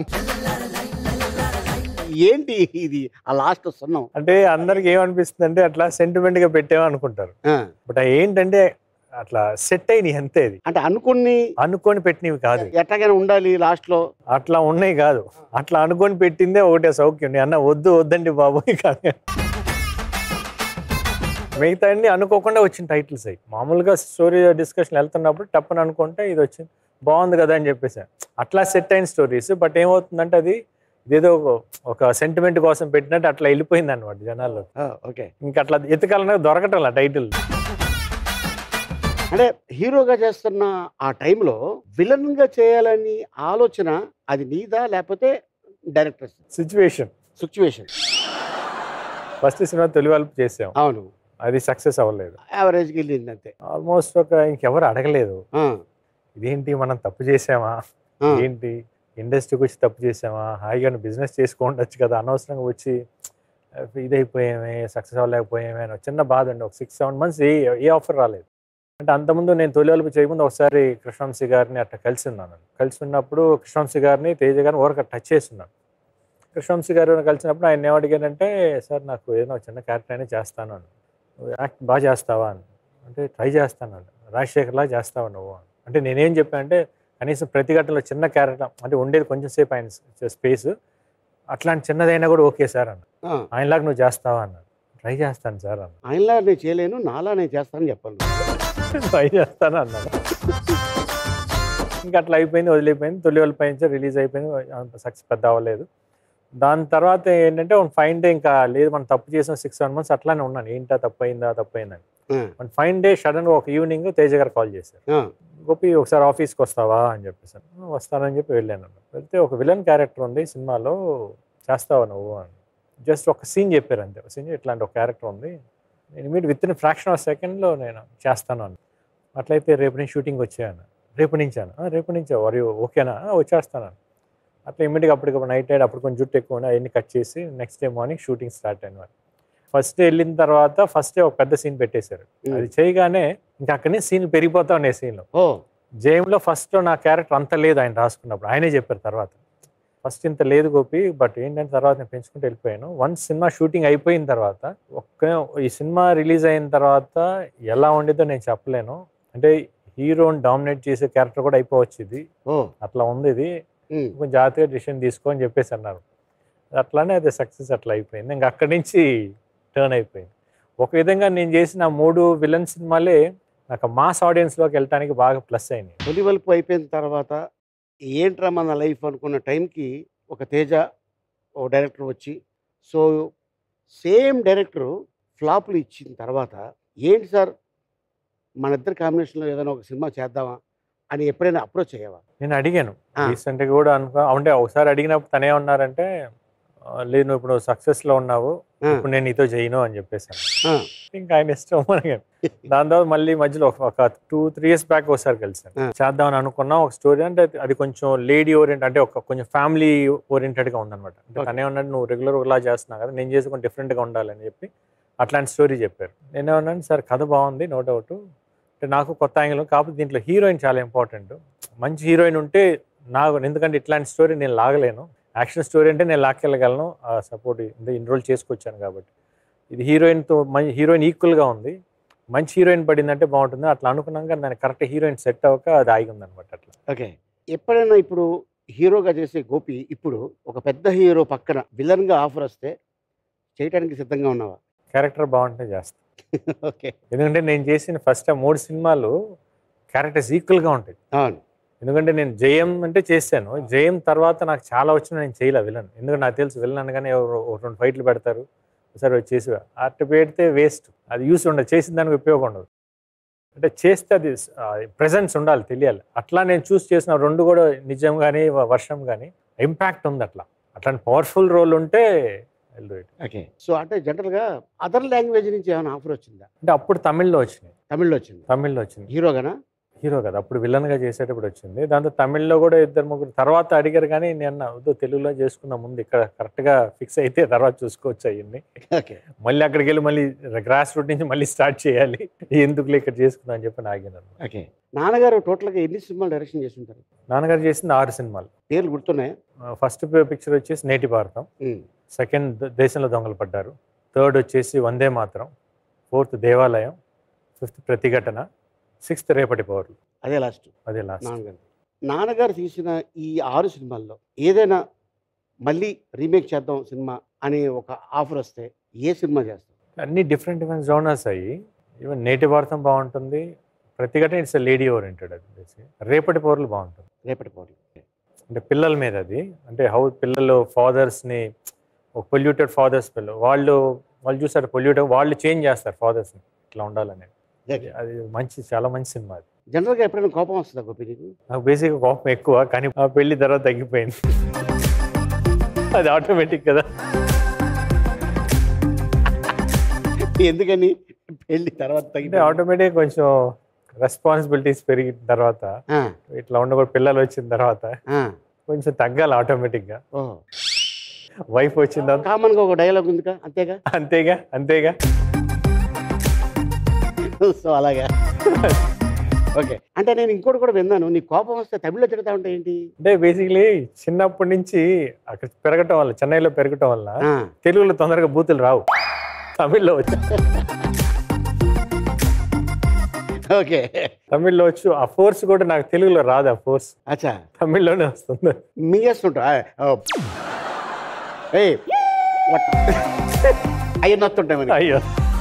ఏంటి ఇది ఆ లాస్ట్ సున్నం అంటే అందరికి ఏమనిపిస్తుంది అంటే అట్లా సెంటిమెంట్ గా పెట్టామో అనుకుంటారు ఆ, బట్ ఏంటంటే అట్లా సెట్ అయినాయి అంతే ఇది అంటే అనుకుని అనుకొని పెట్టినవి కాదు ఎట్టగైనా ఉండాలి లాస్ట్ లో అట్లా ఉన్నాయి కాదు అట్లా అనుకొని పెట్టిందే ఒకటే సౌఖ్యం నేను అన్న వద్దు వద్దండి బాబు కాదు మిగతా అన్ని అనుకోకుండా వచ్చిన టైటిల్స్ అయ్యి మామూలుగా స్టోరీ డిస్కషన్ వెళ్తున్నప్పుడు టప్పని అనుకుంటే ఇది వచ్చింది బాగుంది కదా అని చెప్పేసి అట్లా సెట్ అయిన స్టోరీస్ బట్ ఏమవుతుందంటే అది ఇదేదో ఒక- ఒక సెంటిమెంట్ కోసం పెట్టినట్టు అట్లా వెళ్ళిపోయింది అనమాట జనాల్లో ఓకే ఇంకా అట్లా ఎతకాలన్నా దొరకటం ఆ టైటిల్ అంటే హీరోగా చేస్తున్న ఆ టైంలో విలన్ గా చేయాలని ఆలోచన అది నీదా లేకపోతే డైరెక్టర్ సిచ్యువేషన్ సిచ్యువేషన్ ఫస్ట్ సినిమా తొలి వాళ్ళపు చేసాం అవును అది సక్సెస్ అవ్వలేదు యావరేజ్కి వెళ్ళింది అంతే ఆల్మోస్ట్ ఒక ఇంకెవరు అడగలేదు ఆ, ఇదేంటి మనం తప్పు చేసామా ఆ, ఏంటి ఇండస్ట్రీకి వచ్చి తప్పు చేసామా హాయిగా బిజినెస్ చేసుకోండొచ్చు కదా అనవసరంగా వచ్చి "అహ్, ఇదైపోయామే సక్సెస్ అవ్వలేకపోయామే అని ఒక చిన్న బాధ అండి ఒక సిక్స్ సెవెన్ మంత్స్ ఏ ఏ ఆఫర్ రాలేదు అంటే అంతకుముందు నేను తొలి వలుపు చేయకుండా ఒకసారి కృష్ణవంశీ గారిని అట్లా కలిసి ఉన్నాను కలిసి ఉన్నప్పుడు కృష్ణవంశీ గారిని తేజ గారిని ఊరక టచ్ చేస్తున్నాను కృష్ణవంశీ గారు కలిసినప్పుడు ఆయన ఏమడిగానంటే సార్ నాకు ఏదైనా ఒక చిన్న క్యారెక్టర్ అయినా చేస్తాను అని "నువ్వు యాక్ట్ బాగా చేస్తావా అని అంటే ట్రై చేస్తాను అని రాజశేఖర్లా చేస్తావా నువ్వు అని అంటే నేనేం చెప్పాను అంటే కనీసం ప్రతి ఘట్టంలో చిన్న క్యారెక్టర్ అంటే ఉండేది కొంచెం సేపు ఆయన స్పేస్ అట్లాంటి చిన్నదైనా కూడా ఓకే సార్ అన్న ఆ. ఆయనలాగా నువ్వు చేస్తావా అన్న ట్రై చేస్తాను సార్ అన్న ఆయనలా నేను చేయలేను నాలా నేను చేస్తానని చెప్పాను ట్రై చేస్తాను అన్నాడు ఇంకా అట్లా అయిపోయింది వదిలిపోయింది తొలి వాళ్ళ పైన రిలీజ్ అయిపోయింది అంత సక్సెస్ పెద్ద అవ్వలేదు దాని తర్వాత ఏంటంటే ఫైన్ డే ఇంకా లేదు మనం తప్పు చేసిన సిక్స్ సెవెన్ మంత్స్ అట్లానే ఉన్నాను ఏంటా తప్పు అయిందా తప్పు అయిందని ఆ, వన్ ఫైన్ డే సడన్గా ఒక ఈవినింగ్ తేజ గారు కాల్ చేశారు ఆ, గోపి ఒకసారి ఆఫీస్కి వస్తావా అని చెప్పేసి "ఆ, వస్తానని చెప్పి వెళ్ళాను వెళ్తే ఒక విలన్ క్యారెక్టర్ ఉంది సినిమాలో చేస్తావా నువ్వు అని జస్ట్ ఒక సీన్ చెప్పారు అంతే సీన్ ఇట్లాంటి ఒక క్యారెక్టర్ ఉంది నేను మీరు విత్ ఇన్ ఫ్రాక్షన్ ఆఫ్ సెకండ్లో నేను చేస్తాను అని అట్లయితే రేపు నుంచి షూటింగ్ వచ్చాను రేపు నుంచాను "ఆ, రేపు నుంచా వరి ఓకేనా "ఆ, వచ్చేస్తాను అట్లా ఇమ్మీడియట్గా అప్పటికప్పుడు నైట్ అయ్యి అప్పుడు కొంచెం జుట్టు ఎక్కువ ఉండే అవన్నీ కట్ చేసి next day morning shooting start అయిన ఫస్ట్ డే వెళ్ళిన తర్వాత ఫస్ట్ డే ఒక పెద్ద సీన్ పెట్టేశారు ఉమ్. అది చేయగానే ఇంకా అక్కడనే సీన్లు పెరిగిపోతా ఉన్నాయి సీన్లు ఓ జేమ్లో ఫస్ట్ నా క్యారెక్టర్ అంత లేదు ఆయన రాసుకున్నప్పుడు ఆయనే చెప్పారు తర్వాత ఫస్ట్ ఇంత లేదు గోపి బట్ ఏంటంటే తర్వాత నేను పెంచుకుంటూ వెళ్ళిపోయాను వన్ సినిమా షూటింగ్ అయిపోయిన తర్వాత ఒక్క ఈ సినిమా రిలీజ్ అయిన తర్వాత ఎలా ఉండేదో నేను చెప్పలేను అంటే హీరోని డామినేట్ చేసే క్యారెక్టర్ కూడా అయిపోవచ్చు ఇది ఓ అట్లా ఉంది ఇది ఉమ్, కొంచెం జాగ్రత్తగా డిసిషన్ తీసుకో అని చెప్పేసి అన్నారు అట్లానే అది సక్సెస్ అట్లా అయిపోయింది ఇంకా అక్కడి నుంచి టర్న్ అయిపోయింది ఒక విధంగా నేను చేసిన ఆ మూడు విలన్ సినిమాలే నాకు మాస్ ఆడియన్స్లోకి వెళ్ళటానికి బాగా ప్లస్ అయినాయి తొలి వలుపు అయిపోయిన తర్వాత ఏంట్రా మన లైఫ్ అనుకున్న టైంకి ఒక తేజ ఓ డైరెక్టర్ వచ్చి సో సేమ్ డైరెక్టరు ఫ్లాపులు ఇచ్చిన తర్వాత ఏంటి సార్ మన ఇద్దరు కాంబినేషన్లో ఏదైనా ఒక సినిమా చేద్దామా అని ఎప్పుడైనా అప్రోచ్ అయ్యావా నేను అడిగాను ఆ. రీసెంట్గా కూడా అనుకో అంటే ఒకసారి అడిగినప్పుడు తనే ఉన్నారంటే "ఆ, లేదు నువ్వు ఇప్పుడు సక్సెస్లో ఉన్నావు ఆ, ఇప్పుడు నేను నీతో చేయను అని చెప్పేసాను ఆ, ఇంకా ఆయన ఇష్టం మనకి దాని తర్వాత మళ్ళీ మధ్యలో ఒక- ఒక టూ త్రీ ఇయర్స్ బ్యాక్ ఒకసారి కలిసాను ఆ. చేద్దామని అనుకున్నా ఒక స్టోరీ అంటే అది- అది కొంచెం లేడీ ఓరియంట్ అంటే ఒక కొంచెం ఫ్యామిలీ ఓరియంటెడ్ గా ఉందన్నమాట అంటే Okay. తనే ఉన్నాడు నువ్వు రెగ్యులర్ ఇలా చేస్తున్నావు కదా నేను చేసి కొంచెం different గా ఉండాలని చెప్పి అట్లాంటి స్టోరీ చెప్పారు నేనేమన్నాను సార్ కథ బాగుంది నో డౌట్ అంటే నాకు కొత్త యాంగిల్ కాకపోతే దీంట్లో హీరోయిన్ చాలా ఇంపార్టెంట్ మంచి హీరోయిన్ ఉంటే నాకు ఎందుకంటే ఇట్లాంటి స్టోరీ నేను లాగలేను యాక్షన్ స్టోరీ అంటే నేను లాక్కెళ్ళగలను ఆ సపోర్ట్ ఇన్రోల్ చేసుకొచ్చాను కాబట్టి ఇది హీరోయిన్తో మంచి హీరోయిన్ ఈక్వల్గా ఉంది మంచి హీరోయిన్ పడిందంటే బాగుంటుంది అట్లా అనుకున్నాం కానీ దానికి కరెక్ట్ హీరోయిన్ సెట్ అవ్వక అది ఆగి ఉందన్నమాట అట్లా ఓకే ఎప్పుడైనా ఇప్పుడు హీరోగా చేసే గోపి ఇప్పుడు ఒక పెద్ద హీరో పక్కన విలన్గా ఆఫర్ వస్తే చేయడానికి సిద్ధంగా ఉన్నావా క్యారెక్టర్ బాగుంటే చేస్తాను ఓకే ఎందుకంటే నేను చేసిన ఫస్ట్ మూడు సినిమాలు క్యారెక్టర్స్ ఈక్వల్గా ఉంటాయి అవును ఎందుకంటే నేను జయం అంటే చేశాను జయం తర్వాత నాకు చాలా వచ్చిన నేను చేయలే విలన్ ఎందుకంటే నాకు తెలుసు విలన్ అనగానే ఎవరు ఒక రెండు ఫైట్లు పెడతారు ఒకసారి వచ్చి చేసి అట్ట పెడితే వేస్ట్ అది యూస్ ఉండదు చేసిన దానికి ఉపయోగం ఉండదు అంటే చేస్తే అది ప్రెజెన్స్ ఉండాలి తెలియాలి అట్లా నేను చూస్ చేసిన రెండు కూడా నిజం కానీ వర్షం కానీ ఇంపాక్ట్ ఉంది అట్లా అట్లాంటి పవర్ఫుల్ రోల్ ఉంటే I'll do it. Okay so అంటే జనరల్గా అదర్ లాంగ్వేజ్ నుంచి ఏమైనా ఆఫర్ వచ్చిందా అంటే అప్పుడు తమిళ్లో వచ్చినాయి తమిళ్లో వచ్చింది తమిళ్లో వచ్చింది హీరోగానా హీరో కదా అప్పుడు విలన్ గా చేసేటప్పుడు వచ్చింది దాంతో తమిళ్లో కూడా ఇద్దరు ముగ్గురు తర్వాత అడిగారు కానీ నేను అన్నా, వద్దు తెలుగులో చేసుకున్న ముందు ఇక్కడ కరెక్ట్ గా ఫిక్స్ అయితే తర్వాత చూసుకోవచ్చు అయ్యింది ఓకే మళ్ళీ అక్కడికి వెళ్ళి మళ్ళీ గ్రాస్ రూట్ నుంచి మళ్ళీ స్టార్ట్ చేయాలి ఎందుకులే ఇక్కడ చేసుకుందాం అని చెప్పి ఆగినాను ఓకే నాన్నగారు టోటల్గా ఎన్ని సినిమాలు డైరెక్షన్ చేసి ఉంటారు నాన్నగారు చేసింది ఆరు సినిమాలు పేర్లు గుర్తున్నాయా ఫస్ట్ పిక్చర్ వచ్చేసి నేటి భారతం ఉమ్, సెకండ్ దేశంలో దొంగలు పడ్డారు థర్డ్ వచ్చేసి వందే మాత్రం ఫోర్త్ దేవాలయం ఫిఫ్త్ ప్రతిఘటన సిక్స్త్ రేపటి పౌరులు అదే లాస్ట్ అదే లాస్ట్ నాన్నగారు నాన్నగారు తీసిన ఈ ఆరు సినిమాల్లో ఏదైనా మళ్ళీ రీమేక్ చేద్దాం సినిమా అనే ఒక ఆఫర్ వస్తే ఏ సినిమా చేస్తాం అన్ని డిఫరెంట్ డిఫరెంట్ జోనర్స్ అయ్యి ఈవెన్ నేటి భారతం బాగుంటుంది ప్రతిఘటన ఇట్స్ లేడీ ఓరియంటెడ్ అది బేసిక్ రేపటి పౌరులు బాగుంటుంది రేపటి పోటీ అంటే పిల్లల మీద అది అంటే హౌ పిల్లలు ఫాదర్స్ని ఒక పొల్యూటెడ్ ఫాదర్స్ పిల్లలు వాళ్ళు వాళ్ళు చూసారు పొల్యూటెడ్ వాళ్ళు చేంజ్ చేస్తారు ఫాదర్స్ని ఇట్లా ఉండాలని అది మంచి చాలా మంచి సినిమా అది జనరల్గా ఎప్పుడైనా కోపం వస్తుందా గోపి నీకు నాకు బేసిక్గా కోపం ఎక్కువ కానీ ఆ పెళ్లి తర్వాత తగ్గిపోయింది అది ఆటోమేటిక్ కదా ఎందుకని పెళ్లి తర్వాత అంటే తగ్గితే ఆటోమేటిక్ కొంచెం రెస్పాన్సిబిలిటీస్ పెరిగిన తర్వాత ఇట్లా ఉండకూడదు పిల్లలు వచ్చిన తర్వాత కొంచెం తగ్గాలి ఆటోమేటిక్గా ఓహో వైఫ్ వచ్చిన తర్వాత కామన్గా ఒక డైలాగ్ ఉందిగా అంతేగా అంతేగా అంతేగా సో అలాగా ఓకే అంటే నేను ఇంకోటి కూడా విన్నాను నీ కోపం వస్తే తమిళ్లో తిడతా ఉంటా ఏంటి అంటే బేసిక్లీ చిన్నప్పటి నుంచి అక్కడ పెరగటం వల్ల చెన్నైలో పెరగటం వల్ల ఆ, తెలుగులో తొందరగా బూతులు రావు తమిళ్లో వచ్చి ఓకే తమిళ్లో వచ్చు ఆ ఫోర్స్ కూడా నాకు తెలుగులో రాదు ఆ ఫోర్స్ అచ్చా తమిళ్లోనే వస్తుంది మింగేస్తుంటా ఏ అయ్యి నొత్తుంటాయి మరి అయ్యో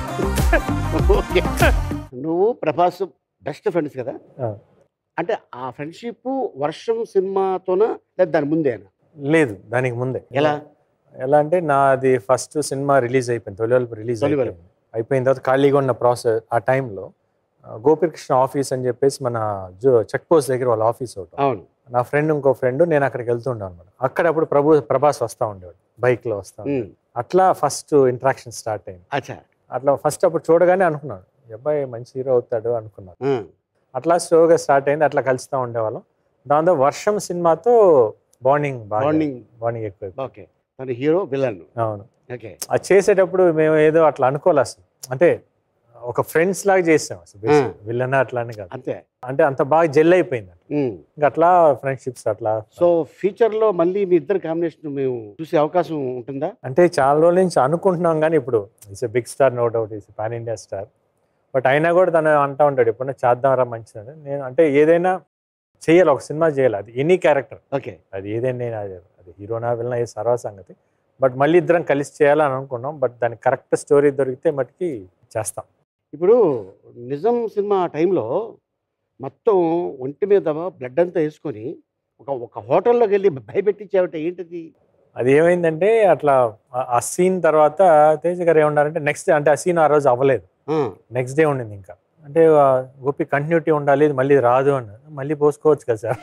ఓకే నువ్వు ప్రభాస్ బెస్ట్ ఫ్రెండ్స్ కదా ఆ. అంటే ఆ ఫ్రెండ్షిప్ వర్షం సినిమాతోనా లేదా దాని ముందేనా లేదు దానికి ముందే ఎలా ఎలా అంటే నాది ఫస్ట్ సినిమా రిలీజ్ అయిపోయింది తొలివలుపు రిలీజ్ తొలి అయిపోయింది అయిపోయిన తర్వాత ఖాళీగా ఉన్న ప్రాసెస్ ఆ టైంలో గోపికృష్ణ ఆఫీస్ అని చెప్పేసి మన జో చెక్ పోస్ట్ దగ్గర వాళ్ళ ఆఫీస్ ఒకటి అవును నా ఫ్రెండ్ ఇంకో ఫ్రెండ్ నేను అక్కడికి వెళ్తుండే అనమాట అక్కడ అప్పుడు ప్రభు ప్రభాస్ వస్తూ ఉండేవాడు బైక్లో వస్తా ఉమ్, అట్లా ఫస్ట్ ఇంట్రాక్షన్ స్టార్ట్ అయింది అచ్చా అట్లా ఫస్ట్ అప్పుడు చూడగానే అనుకున్నాను ఈ అబ్బాయి మంచి హీరో అవుతాడు అనుకున్నాను ఉమ్, అట్లా స్లోగా స్టార్ట్ అయింది అట్లా కలుస్తూ ఉండేవాళ్ళం దాంతో వర్షం సినిమాతో బాండింగ్ బాగా Bonding. బాండింగ్ ఎక్కువ ఓకే తను హీరో విలన్ అవును ఓకే అది చేసేటప్పుడు మేము ఏదో అట్లా అనుకోలే అసలు అంటే ఒక ఫ్రెండ్స్ లాగా చేసాం అసలు Hmm. విల్లన్ అట్లా అని కాదు అంతే అంటే అంత బాగా జెల్ అయిపోయింది ఉమ్. ఇంకా అట్లా ఫ్రెండ్షిప్స్ అట్లా సో ఫ్యూచర్ లో మళ్ళీ మీ ఇద్దరు కాంబినేషన్ మేము చూసే అవకాశం ఉంటుందా అంటే చాలా రోజుల నుంచి అనుకుంటున్నాం కానీ ఇప్పుడు it's big star no doubt is pan India star but అయినా కూడా తను అంటా ఉంటాడు ఎప్పుడన్నా చేద్దాంరా మంచిదని నేను అంటే ఏదైనా చేయాలి ఒక సినిమా చేయాలి అది ఎనీ క్యారెక్టర్ ఓకే అది ఏదైనా నేను అది అది హీరోనా వెళ్ళినా ఏ సర్వ సంగతి బట్ మళ్ళీ ఇద్దరం కలిసి చేయాలని అనుకున్నాం బట్ దానికి కరెక్ట్ స్టోరీ దొరికితే మటుకి చేస్తాం ఇప్పుడు నిజం సినిమా టైంలో మొత్తం ఒంటి మీద బ్లడ్ అంతా వేసుకొని ఒక ఒక హోటల్లోకి వెళ్ళి భయపెట్టించావట ఏంటిది అది ఏమైందంటే అట్లా ఆ- ఆ సీన్ తర్వాత తేజ గారు ఏమన్నారంటే నెక్స్ట్ డే అంటే ఆ సీన్ ఆ రోజు అవ్వలేదు ఆ, నెక్స్ట్ డే ఉండింది ఇంకా అంటే ఆ, గోపి కంటిన్యూటీ ఉండాలి ఇది మళ్ళీ రాదు అన్నారు మళ్ళీ పోసుకోవచ్చు కదా సార్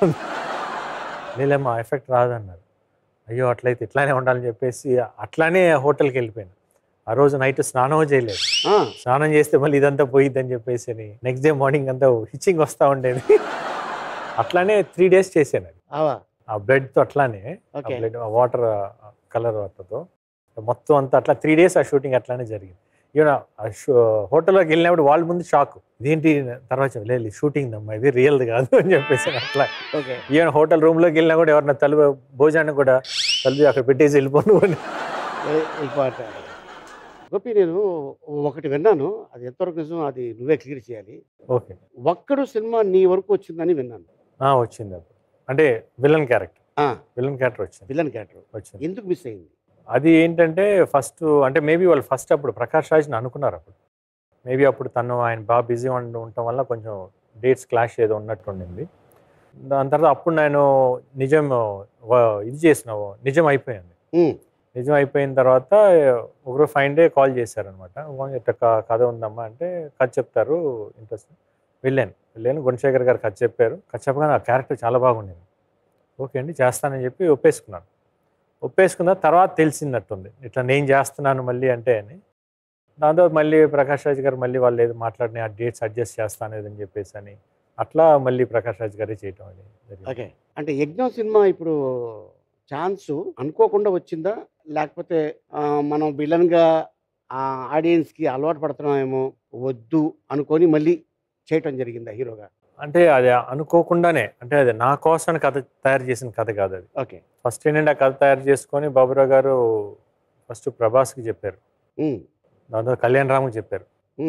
లేలేమ్మా ఎఫెక్ట్ రాదు అన్నారు అయ్యో అట్లయితే ఇట్లానే ఉండాలని చెప్పేసి అట్లానే హోటల్కి వెళ్ళిపోయాను ఆ రోజు నైట్ స్నానం చేయలేదు ఆ, స్నానం చేస్తే మళ్ళీ ఇదంతా పోయిద్దని చెప్పేసి నెక్స్ట్ డే మార్నింగ్ అంతా హిచ్చింగ్ వస్తూ ఉండేది అట్లానే త్రీ డేస్ చేశాను అది ఆవా ఆ బ్లడ్తో అట్లానే ఆ ఓకే బ్లడ్ వాటర్ కలర్ వాటర్తో మొత్తం అంతా అట్లా త్రీ డేస్ ఆ షూటింగ్ అట్లానే జరిగింది ఈవెన్ ఆ హోటల్లోకి వెళ్ళినప్పుడు వాళ్ళ ముందు షాక్ ఇదేంటి తర్వాత చెప్పి, లేదు షూటింగ్ దమ్మా ఇది రియల్ది కాదు అని చెప్పేసి అట్లా ఓకే ఈవెన్ హోటల్ రూమ్లోకి వెళ్ళినా కూడా ఎవరన్నా తలుపు భోజనాన్ని కూడా తలుపు అక్కడ పెట్టేసి వెళ్ళిపోను అని ఏ- ఇంకోట గోపి నేను ఒకటి విన్నాను అది ఎంతవరకు నిజం అది నువ్వే క్లియర్ చేయాలి ఓకే ఒక్కడు సినిమా నీ వరకు వచ్చిందని విన్నాను ఆ, వచ్చింది అప్పుడు అంటే విలన్ క్యారెక్టర్ ఆ, విలన్ క్యారెక్టర్ వచ్చింది విలన్ క్యారెక్టర్ వచ్చింది ఎందుకు మిస్ అయింది అది ఏంటంటే ఫస్ట్ అంటే మేబీ వాళ్ళు ఫస్ట్ అప్పుడు ప్రకాష్ రాజ్ని అనుకున్నారు అప్పుడు మేబీ అప్పుడు తను ఆయన బాగా బిజీ ఉండటం వల్ల కొంచెం డేట్స్ క్లాష్ ఏదో ఉన్నట్టు ఉండింది దాని తర్వాత అప్పుడు నేను నిజం వ- ఇది చేసిన నిజం అయిపోయింది ఉమ్, నిజం అయిపోయిన తర్వాత ఒకరోజు ఫైన్ డే కాల్ చేశారనమాట ఇట్లా క- కథ ఉందమ్మా అంటే కథ చెప్తారు ఇంట్రెస్ట్ వెళ్ళాను వెళ్ళాను గుణశేఖర్ గారు కథ చెప్పారు కథ చెప్పగానే ఆ క్యారెక్టర్ చాలా బాగుండింది ఓకే అండి చేస్తానని చెప్పి ఒప్పేసుకున్నాను ఒప్పేసుకున్న తర్వాత తెలిసిందట్టుంది ఇట్లా నేను చేస్తున్నాను మళ్ళీ అంటే అని దాంతో మళ్ళీ ప్రకాష్ రాజ్ గారు మళ్ళీ వాళ్ళు ఏదో మాట్లాడిన ఆ డేట్స్ అడ్జస్ట్ చేస్తాను అని చెప్పేసి అని అట్లా మళ్ళీ ప్రకాష్ రాజ్ గారే చేయటం అది జరిగింది. ఓకే అంటే యజ్ఞం సినిమా ఇప్పుడు ఛాన్స్ అనుకోకుండా వచ్చిందా లేకపోతే ఆ, మనం విలన్గా ఆ ఆడియన్స్కి అలవాటు పడుతున్నామేమో వద్దు అనుకొని మళ్ళీ చేయటం జరిగిందా హీరోగా అంటే అది అనుకోకుండానే అంటే అది నా కోసం కథ తయారు చేసిన కథ కాదు అది ఓకే ఫస్ట్ ఏంటంటే ఆ కథ తయారు చేసుకొని బాబురావు గారు ఫస్ట్ ప్రభాస్కి చెప్పారు ఉమ్, దాంతో కళ్యాణ్ రామ్కి చెప్పారు ఉమ్,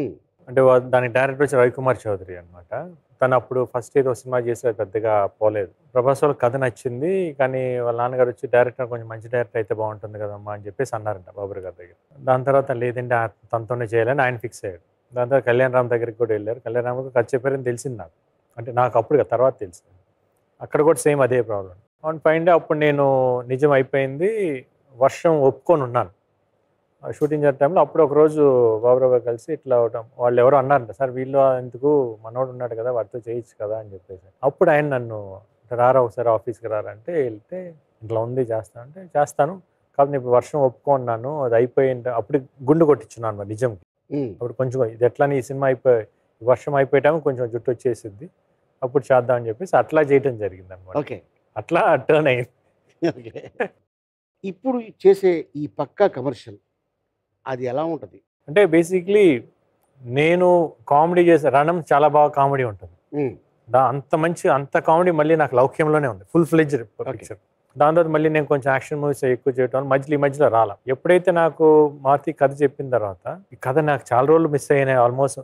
అంటే వా- దానికి డైరెక్టర్ వచ్చి రవికుమార్ చౌదరి అనమాట తను అప్పుడు ఫస్ట్ ఏదో సినిమా చేసి అది పెద్దగా పోలేదు ప్రభాస్ వాళ్ళ కథ నచ్చింది కానీ వాళ్ళ నాన్నగారు వచ్చి డైరెక్టర్ కొంచెం మంచి డైరెక్టర్ అయితే బాగుంటుంది కదమ్మా అని చెప్పేసి అన్నారంట బాబుర్ గారి దగ్గర దాని తర్వాత లేదంటే ఆ- తనతోనే చేయాలని ఆయన ఫిక్స్ అయ్యాడు దాని తర్వాత కళ్యాణ్ రామ్ దగ్గరికి కూడా వెళ్ళారు కళ్యాణ్ రామ్కి కథ చెప్పారని తెలిసింది నాకు అంటే నాకు అప్పుడు కాదు, తర్వాత తెలిసింది అక్కడ కూడా సేమ్ అదే ప్రాబ్లం అవును ఫైండ్ అప్పుడు నేను నిజం అయిపోయింది వర్షం ఒప్పుకొని ఉన్నాను ఆ షూటింగ్ చేసే టైంలో అప్పుడు ఒక రోజు బాబురావు గారు కలిసి ఇట్లా అవటం వాళ్ళు ఎవరో అన్నారంట సార్ వీళ్ళు ఎందుకు మనోడు ఉన్నాడు కదా వాడితో చేయొచ్చు కదా అని చెప్పేసి అప్పుడు ఆయన నన్ను రారా ఒకసారి ఆఫీస్కి రారా అంటే వెళ్తే ఇట్లా ఉంది చేస్తా అంటే చేస్తాను కాబట్టి నేను ఇప్పుడు వర్షం ఒప్పుకున్నాను అది అయిపోయింది అప్పుడు గుండు కొట్టించున్నాను అన్నమాట నిజంకి ఉమ్, అప్పుడు కొంచెం ఇది ఎట్లా ఈ సినిమా అయిపోయి వర్షం అయిపోయే టైం కొంచెం జుట్టు వచ్చేసిద్ది అప్పుడు చేద్దాం అని చెప్పేసి అట్లా చేయటం జరిగింది అనమాట ఓకే అట్లా టర్న్ అయింది ఓకే ఇప్పుడు చేసే ఈ పక్కా కమర్షియల్ అది ఎలా ఉంటుంది అంటే బేసిక్లీ నేను కామెడీ చేసే రణం చాలా బాగా కామెడీ ఉంటుంది ఉమ్, దా అంత మంచి అంత కామెడీ మళ్ళీ నాకు లౌక్యంలోనే ఉంది ఫుల్ ఫ్లెడ్జ్ పిక్చర్ దాని తర్వాత మళ్ళీ నేను కొంచెం యాక్షన్ మూవీస్ ఎక్కువ చేయడం వల్ల మధ్యలో ఈ మధ్యలో రాలా ఎప్పుడైతే నాకు మారుతి కథ చెప్పిన తర్వాత ఈ కథ నాకు చాలా రోజులు మిస్ అయినాయి ఆల్మోస్ట్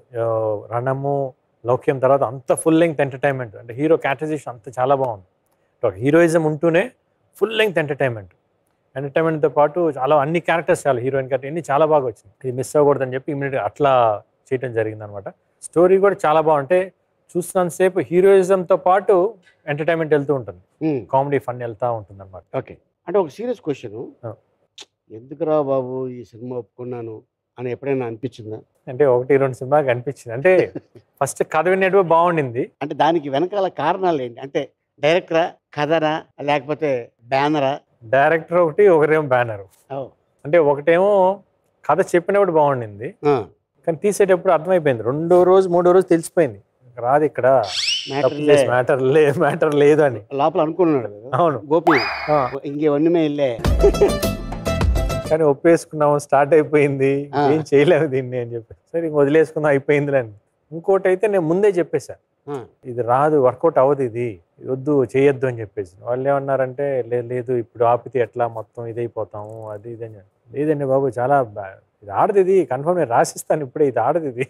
రణము లౌక్యం తర్వాత అంత ఫుల్ లెంగ్త్ ఎంటర్టైన్మెంట్ అంటే హీరో క్యాటరైజేషన్ అంత చాలా బాగుంది ఒక హీరోయిజం ఉంటూనే ఫుల్ లెంగ్త్ ఎంటర్టైన్మెంట్ ఎంటర్టైన్మెంట్తో పాటు చాలా అన్ని క్యారెక్టర్స్ చాలా హీరోయిన్ క్యారెక్టర్ అన్ని చాలా బాగా వచ్చింది ఇది మిస్ అవ్వకూడదని చెప్పి ఇమీడియట్ అట్లా చేయడం జరిగింది అనమాట స్టోరీ కూడా చాలా బాగుంటే చూస్తున్నంతసేపు హీరోయిజంతో పాటు ఎంటర్టైన్మెంట్ వెళ్తూ ఉంటుంది ఉమ్, కామెడీ ఫన్ వెళ్తూ ఉంటుంది అనమాట ఓకే అంటే ఒక సీరియస్ క్వశ్చన్ ఆ. ఎందుకురా బాబు ఈ సినిమా ఒప్పుకున్నాను అని ఎప్పుడైనా అనిపించిందా అంటే ఒకటి రెండు సినిమాకి అనిపించింది అంటే ఫస్ట్ కథ వినేటివి బాగుండింది అంటే దానికి వెనకాల కారణాలు ఏంటి అంటే డైరెక్టరా కథనా లేకపోతే బ్యానరా డైరెక్టర్ ఒకటి ఒకరేమో బ్యానర్ అంటే ఒకటేమో కథ చెప్పినప్పుడు బాగుండింది కానీ తీసేటప్పుడు అర్థమైపోయింది రెండో రోజు మూడో రోజు తెలిసిపోయింది రాదు ఇక్కడ మ్యాటర్ లే మ్యాటర్ లేదు అని లోపల అనుకున్నాడు కదా. అవును గోపి ఆ, ఇంకేవన్నీ వెళ్ళే కానీ ఒప్పేసుకున్నాము స్టార్ట్ అయిపోయింది ఆ. ఏం చేయలేము దీన్ని అని చెప్పి సరే ఇంక వదిలేసుకుందాం అయిపోయింది అని ఇంకోటి అయితే నేను ముందే చెప్పేశా ఆ, ఇది రాదు వర్కౌట్ అవ్వదు ఇది వద్దు చేయొద్దు అని చెప్పేసి వాళ్ళు ఏమన్నారంటే "లే- లేదు ఇప్పుడు ఆపితే ఎట్లా మొత్తం ఇదైపోతాము అది ఇది అని చెప్పి. లేదండి బాబు చాలా బా- ఇది ఆడదు ఇది కన్ఫర్మ్ నేను రాసిస్తాను ఇప్పుడే ఇది ఆడదు ఇది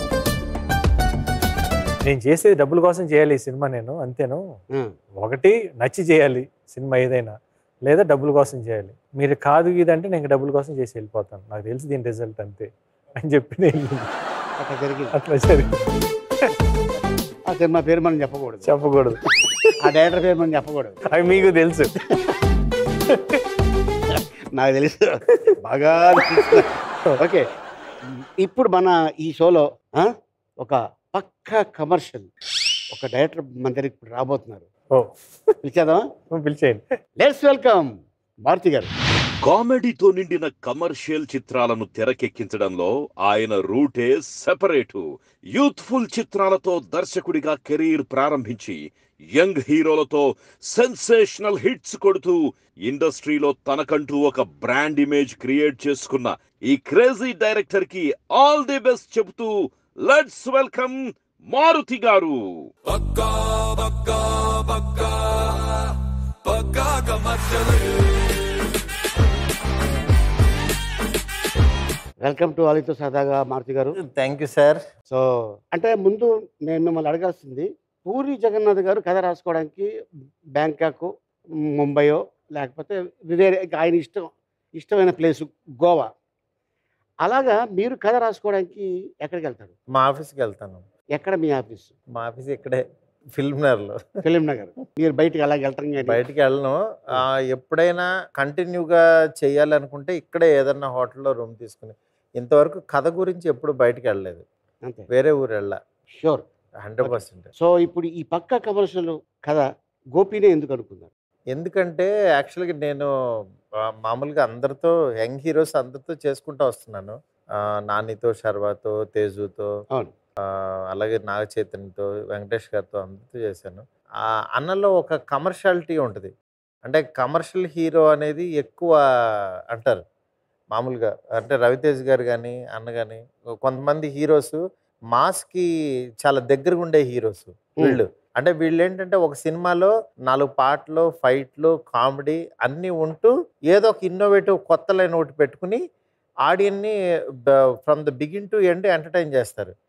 నేను చేసేది డబ్బుల కోసం చేయాలి ఈ సినిమా నేను అంతేను ఆ, ఒకటి నచ్చి చేయాలి సినిమా ఏదైనా లేదా డబ్బుల కోసం చేయాలి మీరు కాదు ఇది అంటే నేను డబ్బుల కోసం చేసి వెళ్ళిపోతాను నాకు తెలిసి దీని రిజల్ట్ అంతే అని చెప్పి నేను అట్లా జరిగింది అట్లా జరిగింది ఆ సినిమా పేరు మనం చెప్పకూడదు చెప్పకూడదు ఆ డైరెక్టర్ పేరు మనం చెప్పకూడదు అవి మీకు తెలుసు నాకు తెలుసు బాగా తెలుసు. ఓకే ఇప్పుడు మన ఈ షోలో ఆ, ఒక పక్కా కమర్షియల్ ఒక డైరెక్టర్ మన దగ్గరికి ఇప్పుడు రాబోతున్నారు ఓ పిలిచేద్దామా పిలిచేయండి లెట్స్ వెల్కమ్ మారుతి గారు కామెడీతో నిండిన కమర్షియల్ చిత్రాలను తెరకెక్కించడంలో ఆయన రూటే సెపరేటు యూత్ఫుల్ చిత్రాలతో దర్శకుడిగా కెరీర్ ప్రారంభించి యంగ్ హీరోలతో సెన్సేషనల్ హిట్స్ కొడుతూ ఇండస్ట్రీలో తనకంటూ ఒక బ్రాండ్ ఇమేజ్ క్రియేట్ చేసుకున్న ఈ క్రేజీ డైరెక్టర్ కి ఆల్ ది బెస్ట్ చెబుతూ let's welcome Maruthi garu Pakka Pakka Pakka Pakka Commercial welcome to ఆలితో సరదాగా మారుతి గారు థ్యాంక్ యూ సార్ సో అంటే ముందు నేను మిమ్మల్ని అడగాల్సింది పూరి జగన్నాథ్ గారు కథ రాసుకోవడానికి బ్యాంకాక్ ముంబయో లేకపోతే వేరే ఆయన ఇష్టం ఇష్టమైన ప్లేస్ గోవా అలాగా మీరు కథ రాసుకోవడానికి ఎక్కడికి వెళ్తారు మా ఆఫీస్కి వెళ్తాను ఎక్కడ మీ ఆఫీస్ మా ఆఫీస్ ఇక్కడే ఫిల్మ్ నగర్లో ఫిలిం నగర్ మీరు బయటికి అలాగే వెళ్తాం కానీ బయటికి వెళ్ళను ఆ, ఎప్పుడైనా కంటిన్యూగా చేయాలనుకుంటే ఇక్కడే ఏదన్నా హోటల్లో రూమ్ తీసుకుని ఇంతవరకు కథ గురించి ఎప్పుడు బయటికి వెళ్ళలేదు అంతే వేరే ఊరు వెళ్ళా షూర్ హండ్రెడ్ పర్సెంట్ సో ఇప్పుడు ఈ పక్క కమర్షియల్ కథ గోపీనే ఎందుకు అనుకున్నారు ఎందుకంటే యాక్చువల్గా నేను ఆ, మామూలుగా అందరితో యంగ్ హీరోస్ అందరితో చేసుకుంటూ వస్తున్నాను ఆ, నానితో శర్వాతో తేజుతో అవును ఆ, అలాగే నాగ చైతన్యతో వెంకటేష్ గారితో అందరితో చేశాను ఆ అన్నలో ఒక కమర్షియాలిటీ ఉంటుంది అంటే కమర్షియల్ హీరో అనేది ఎక్కువ అంటారు మామూలుగా అంటే రవితేజ్ గారు కానీ అన్న కానీ కొంతమంది హీరోస్ మాస్కి చాలా దగ్గరగా ఉండే హీరోస్ వీళ్ళు అంటే వీళ్ళు ఏంటంటే ఒక సినిమాలో నాలుగు పాటలు ఫైట్లు కామెడీ అన్నీ ఉంటూ ఏదో ఒక ఇన్నోవేటివ్ కొత్త లైన్ ఒకటి పెట్టుకుని ఆడియన్ని from the begin to end entertain చేస్తారు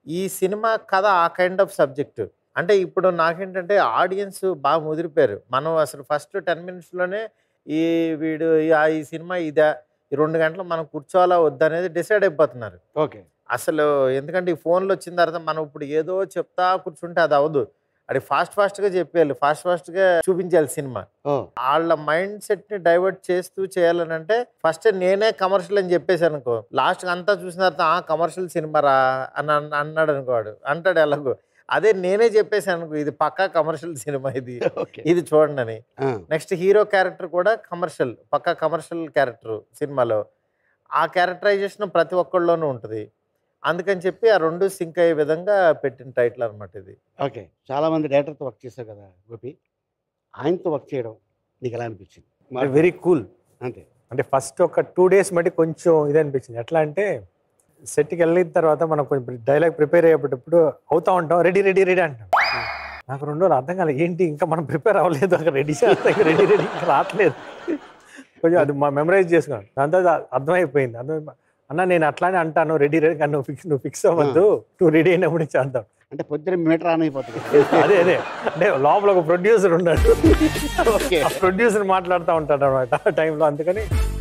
ఈ సినిమా కథ ఆ కైండ్ ఆఫ్ సబ్జెక్ట్ అంటే ఇప్పుడు నాకేంటంటే ఆడియన్స్ బాగా ముదిరిపోయారు మనం అసలు ఫస్ట్ టెన్ మినిట్స్లోనే ఈ వీడు ఈ- ఆ ఈ సినిమా ఇదా ఈ రెండు గంటలు మనం కూర్చోవాలా వద్దనేది డిసైడ్ అయిపోతున్నారు ఓకే అసలు ఎందుకంటే ఈ ఫోన్లు వచ్చిన తర్వాత మనం ఇప్పుడు ఏదో చెప్తా కూర్చుంటే అది అవ్వదు అది ఫాస్ట్ ఫాస్ట్గా చెప్పేయాలి ఫాస్ట్ ఫాస్ట్గా చూపించాలి సినిమా ఓ వాళ్ళ మైండ్ సెట్ని డైవర్ట్ చేస్తూ చేయాలని అంటే ఫస్ట్ నేనే కమర్షియల్ అని చెప్పేసి అనుకో లాస్ట్ అంతా చూసిన తర్వాత ఆ కమర్షియల్ సినిమా రా అని అన్- అన్నాడు అనుకోడు అంటాడు ఎలాగో అదే నేనే చెప్పేసాను అనుకో ఇది పక్కా కమర్షియల్ సినిమా ఇది ఓకే ఇది చూడండి అని ఆ, నెక్స్ట్ హీరో క్యారెక్టర్ కూడా కమర్షియల్ పక్కా కమర్షియల్ క్యారెక్టర్ సినిమాలో ఆ క్యారెక్టరైజేషన్ ప్రతి ఒక్కళ్ళలోనూ ఉంటుంది అందుకని చెప్పి ఆ రెండు సింక్ అయ్యే విధంగా పెట్టిన టైటిల్ అనమాట ఇది ఓకే చాలా మంది డైరెక్టర్తో వర్క్ చేశావు కదా గోపి ఆయనతో వర్క్ చేయడం నీకు ఎలా అనిపించింది మరి వెరీ కూల్ అంతే అంటే ఫస్ట్ ఒక టూ డేస్ బట్టి కొంచెం ఇది అనిపించింది ఎట్లా అంటే సెట్కి వెళ్ళిన తర్వాత మనం కొంచెం డైలాగ్ ప్రిపేర్ అయ్యేటప్పుడు అవుతా ఉంటాం రెడీ రెడీ రెడీ అంటాం నాకు రెండు రోజులు అర్థం కాలేదు ఏంటి ఇంకా మనం ప్రిపేర్ అవ్వలేదు అక్కడ రెడీ చేస్తాం రెడీ రెడీ ఇంకా రావట్లేదు కొంచెం అది మా మెమరైజ్ చేసుకున్నాను దాంతో అది అర్థమైపోయింది అర్థం అన్న నేను అట్లానే అంటాను రెడీ రెడీ కానీ నువ్వు ఫిక్స్ నువ్వు ఫిక్స్ అవ్వద్దు నువ్వు రెడీ అయినప్పుడు నుంచి అంటాం అంటే పొద్దున మీటర్ ఆన్ అయిపోతుంది అదే అదే అంటే లోపల ఒక ప్రొడ్యూసర్ ఉన్నాడు ఓకే ఆ ప్రొడ్యూసర్ మాట్లాడుతూ ఉంటాడు అనమాట ఆ టైంలో అందుకని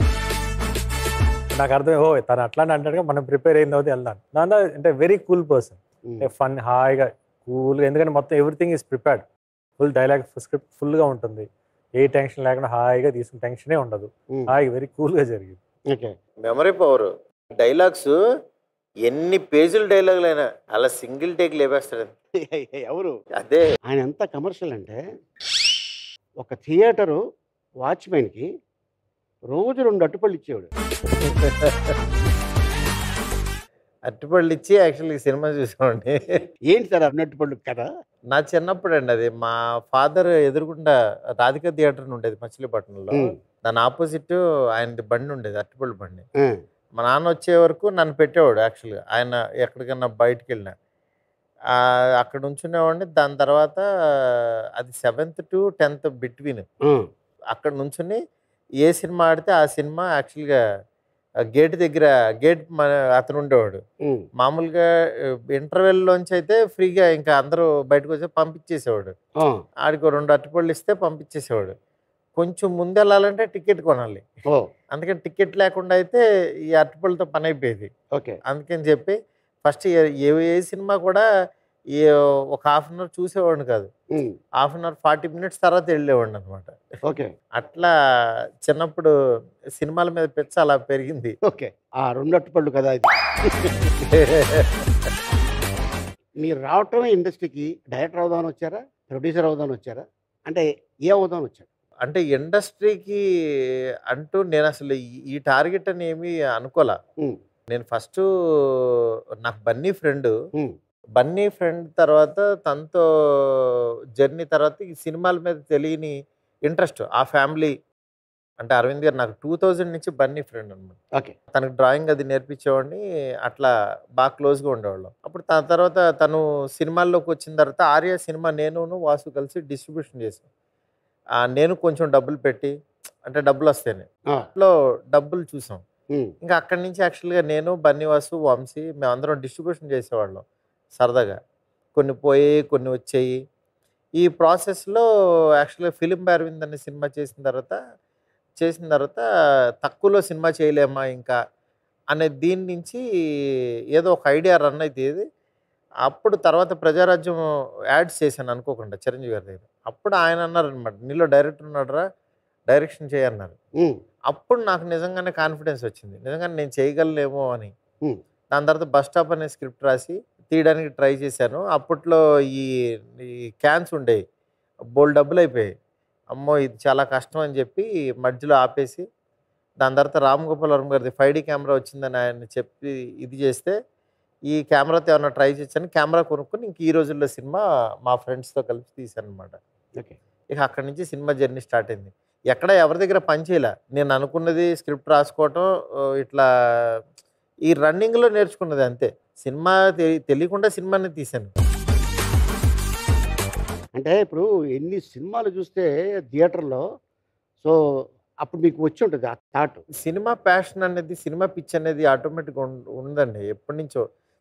నాకు అర్థం ఓ తను అట్లానే అంటాడుగా మనం ప్రిపేర్ అయిన తర్వాత వెళ్దాం దాంతో అంటే వెరీ కూల్ పర్సన్ అంటే ఫన్ హాయిగా కూల్గా ఎందుకంటే మొత్తం everything is prepared full dialogue script ఫుల్గా ఉంటుంది ఏ టెన్షన్ లేకుండా హాయిగా తీసుకున్న టెన్షనే ఉండదు హాయిగా వెరీ కూల్గా జరిగింది ఓకే మెమరీ పవర్ డైలాగ్స్ ఎన్ని పేజీల డైలాగులు అయినా అలా సింగిల్ టేక్ లేపేస్తాడు ఎవరు అదే ఆయన ఎంత కమర్షియల్ అంటే ఒక థియేటరు వాచ్మెన్కి రోజు రెండు అట్టుపళ్ళు ఇచ్చేవాడు అట్టుపళ్ళు ఇచ్చి యాక్చువల్లీ సినిమా చూసామండి ఏంటి సార్ అన్ని అట్టుపళ్ళు కదా నా చిన్నప్పుడు అండి అది మా ఫాదర్ ఎదురుగుండా రాధిక థియేటర్ ఉండేది మచిలీపట్నంలో ఉమ్, దాని ఆపోజిట్ ఆయనది బండి ఉండేది అట్టుపళ్ళు బండి ఆ, మా నాన్న వచ్చే వరకు నన్ను పెట్టేవాడు యాక్చువల్గా ఆయన ఎక్కడికన్నా బయటికి వెళ్ళినా ఆ, అక్కడ ఉంచునేవాడిని దాని తర్వాత అది సెవెంత్ టు టెన్త్ బిట్వీన్ ఆ, అక్కడ నుంచుని ఏ సినిమా ఆడితే ఆ సినిమా యాక్చువల్గా గేట్ దగ్గర గేట్ మన అతను ఉండేవాడు ఉమ్, మామూలుగా ఇంటర్వెల్లోంచి అయితే ఫ్రీగా ఇంకా అందరూ బయటకు వచ్చి పంపించేసేవాడు ఆ, ఆడికి ఓ రెండు అరటిపళ్ళు ఇస్తే పంపించేసేవాడు కొంచెం ముందు వెళ్ళాలంటే టికెట్ కొనాలి ఓ అందుకని టికెట్ లేకుండా అయితే ఈ అరటిపళ్ళతో పని అయిపోయేది ఓకే అందుకని చెప్పి ఫస్ట్ ఏ ఏ సినిమా కూడా ఈ ఒక హాఫ్ అన్ అవర్ చూసేవాడిని కాదు um, half an hour forty minutes తర్వాత వెళ్ళేవాడిని అనమాట ఓకే అట్లా చిన్నప్పుడు సినిమాల మీద పిచ్చ అలా పెరిగింది ఓకే ఆ రెండు అట్టుపళ్ళు కదా ఇది మీరు రావటమే ఇండస్ట్రీకి డైరెక్టర్ అవుదామని వచ్చారా ప్రొడ్యూసర్ అవుదామని వచ్చారా అంటే ఏ అవుదామని వచ్చారు అంటే ఇండస్ట్రీకి అంటూ నేను అసలు ఈ- ఈ టార్గెట్ అని ఏమీ అనుకోలే ఉమ్, నేను ఫస్ట్ నాకు Bunny friend um, Bunny friend తర్వాత తనతో జర్నీ తర్వాత ఈ సినిమాల మీద తెలియని ఇంట్రెస్ట్ ఆ ఫ్యామిలీ అంటే అరవింద్ గారు నాకు టూ థౌజండ్ నుంచి బన్నీ ఫ్రెండ్ అనమాట ఓకే తనకు డ్రాయింగ్ అది నేర్పించేవాడిని అట్లా బాగా క్లోజ్గా ఉండేవాళ్ళం అప్పుడు దాని తర్వాత తను సినిమాల్లోకి వచ్చిన తర్వాత ఆర్య సినిమా నేను వాసు కలిసి డిస్ట్రిబ్యూషన్ చేసాం ఆ, నేను కొంచెం డబ్బులు పెట్టి అంటే డబ్బులు వస్తేనే ఆ, అట్లో డబ్బులు చూసాం ఉమ్, ఇంకా అక్కడి నుంచి యాక్చువల్గా నేను బన్నీవాసు వంశీ మేమందరం డిస్ట్రిబ్యూషన్ చేసేవాళ్ళం సరదాగా కొన్ని పోయి కొన్ని వచ్చాయి ఈ ప్రాసెస్లో యాక్చువల్గా ఫిలిం అరవింద్ అనే సినిమా చేసిన తర్వాత చేసిన తర్వాత తక్కువలో సినిమా చేయలేమా ఇంకా అనే దీని నుంచి ఏదో ఒక ఐడియా రన్ అయితే ఇది అప్పుడు తర్వాత ప్రజారాజ్యం యాడ్స్ చేశాను అనుకోకుండా చిరంజీవి గారి దగ్గర అప్పుడు ఆయన అన్నారు అనమాట నీలో డైరెక్టర్ ఉన్నాడరా డైరెక్షన్ చేయన్నారు ఉమ్, అప్పుడు నాకు నిజంగానే కాన్ఫిడెన్స్ వచ్చింది నిజంగానే నేను చేయగలనేమో అని Hmm. దాని తర్వాత బస్ స్టాప్ అనే స్క్రిప్ట్ రాసి తీయడానికి ట్రై చేశాను అప్పట్లో ఈ ఈ క్యాన్స్ ఉండేవి బోల్ డబ్బులు అయిపోయాయి అమ్మో ఇది చాలా కష్టం అని చెప్పి మధ్యలో ఆపేసి దాని తర్వాత రామ్ గోపాల్ వర్మ గారిది ఫైవ్ డీ కెమెరా వచ్చిందని ఆయన చెప్పి ఇది చేస్తే ఈ కెమెరాతో ఏమన్నా ట్రై చేశాను కెమెరా కొనుక్కొని ఇంక ఈ రోజుల్లో సినిమా మా ఫ్రెండ్స్తో కలిపి తీశాను అనమాట ఓకే ఇక అక్కడి నుంచి సినిమా జర్నీ స్టార్ట్ అయింది ఎక్కడ ఎవరి దగ్గర పని చేయలే నేను అనుకున్నది స్క్రిప్ట్ రాసుకోవటం ఆ, ఇట్లా ఈ రన్నింగ్లో నేర్చుకున్నది అంతే సినిమా తెలి- తెలియకుండా సినిమాని తీశాను అంటే ఇప్పుడు ఎన్ని సినిమాలు చూస్తే థియేటర్లో సో అప్పుడు మీకు వచ్చి ఉంటుంది ఆ థాట్ సినిమా ప్యాషన్ అనేది సినిమా పిచ్ అనేది ఆటోమేటిక్గా ఉందండి ఎప్పటి నుంచో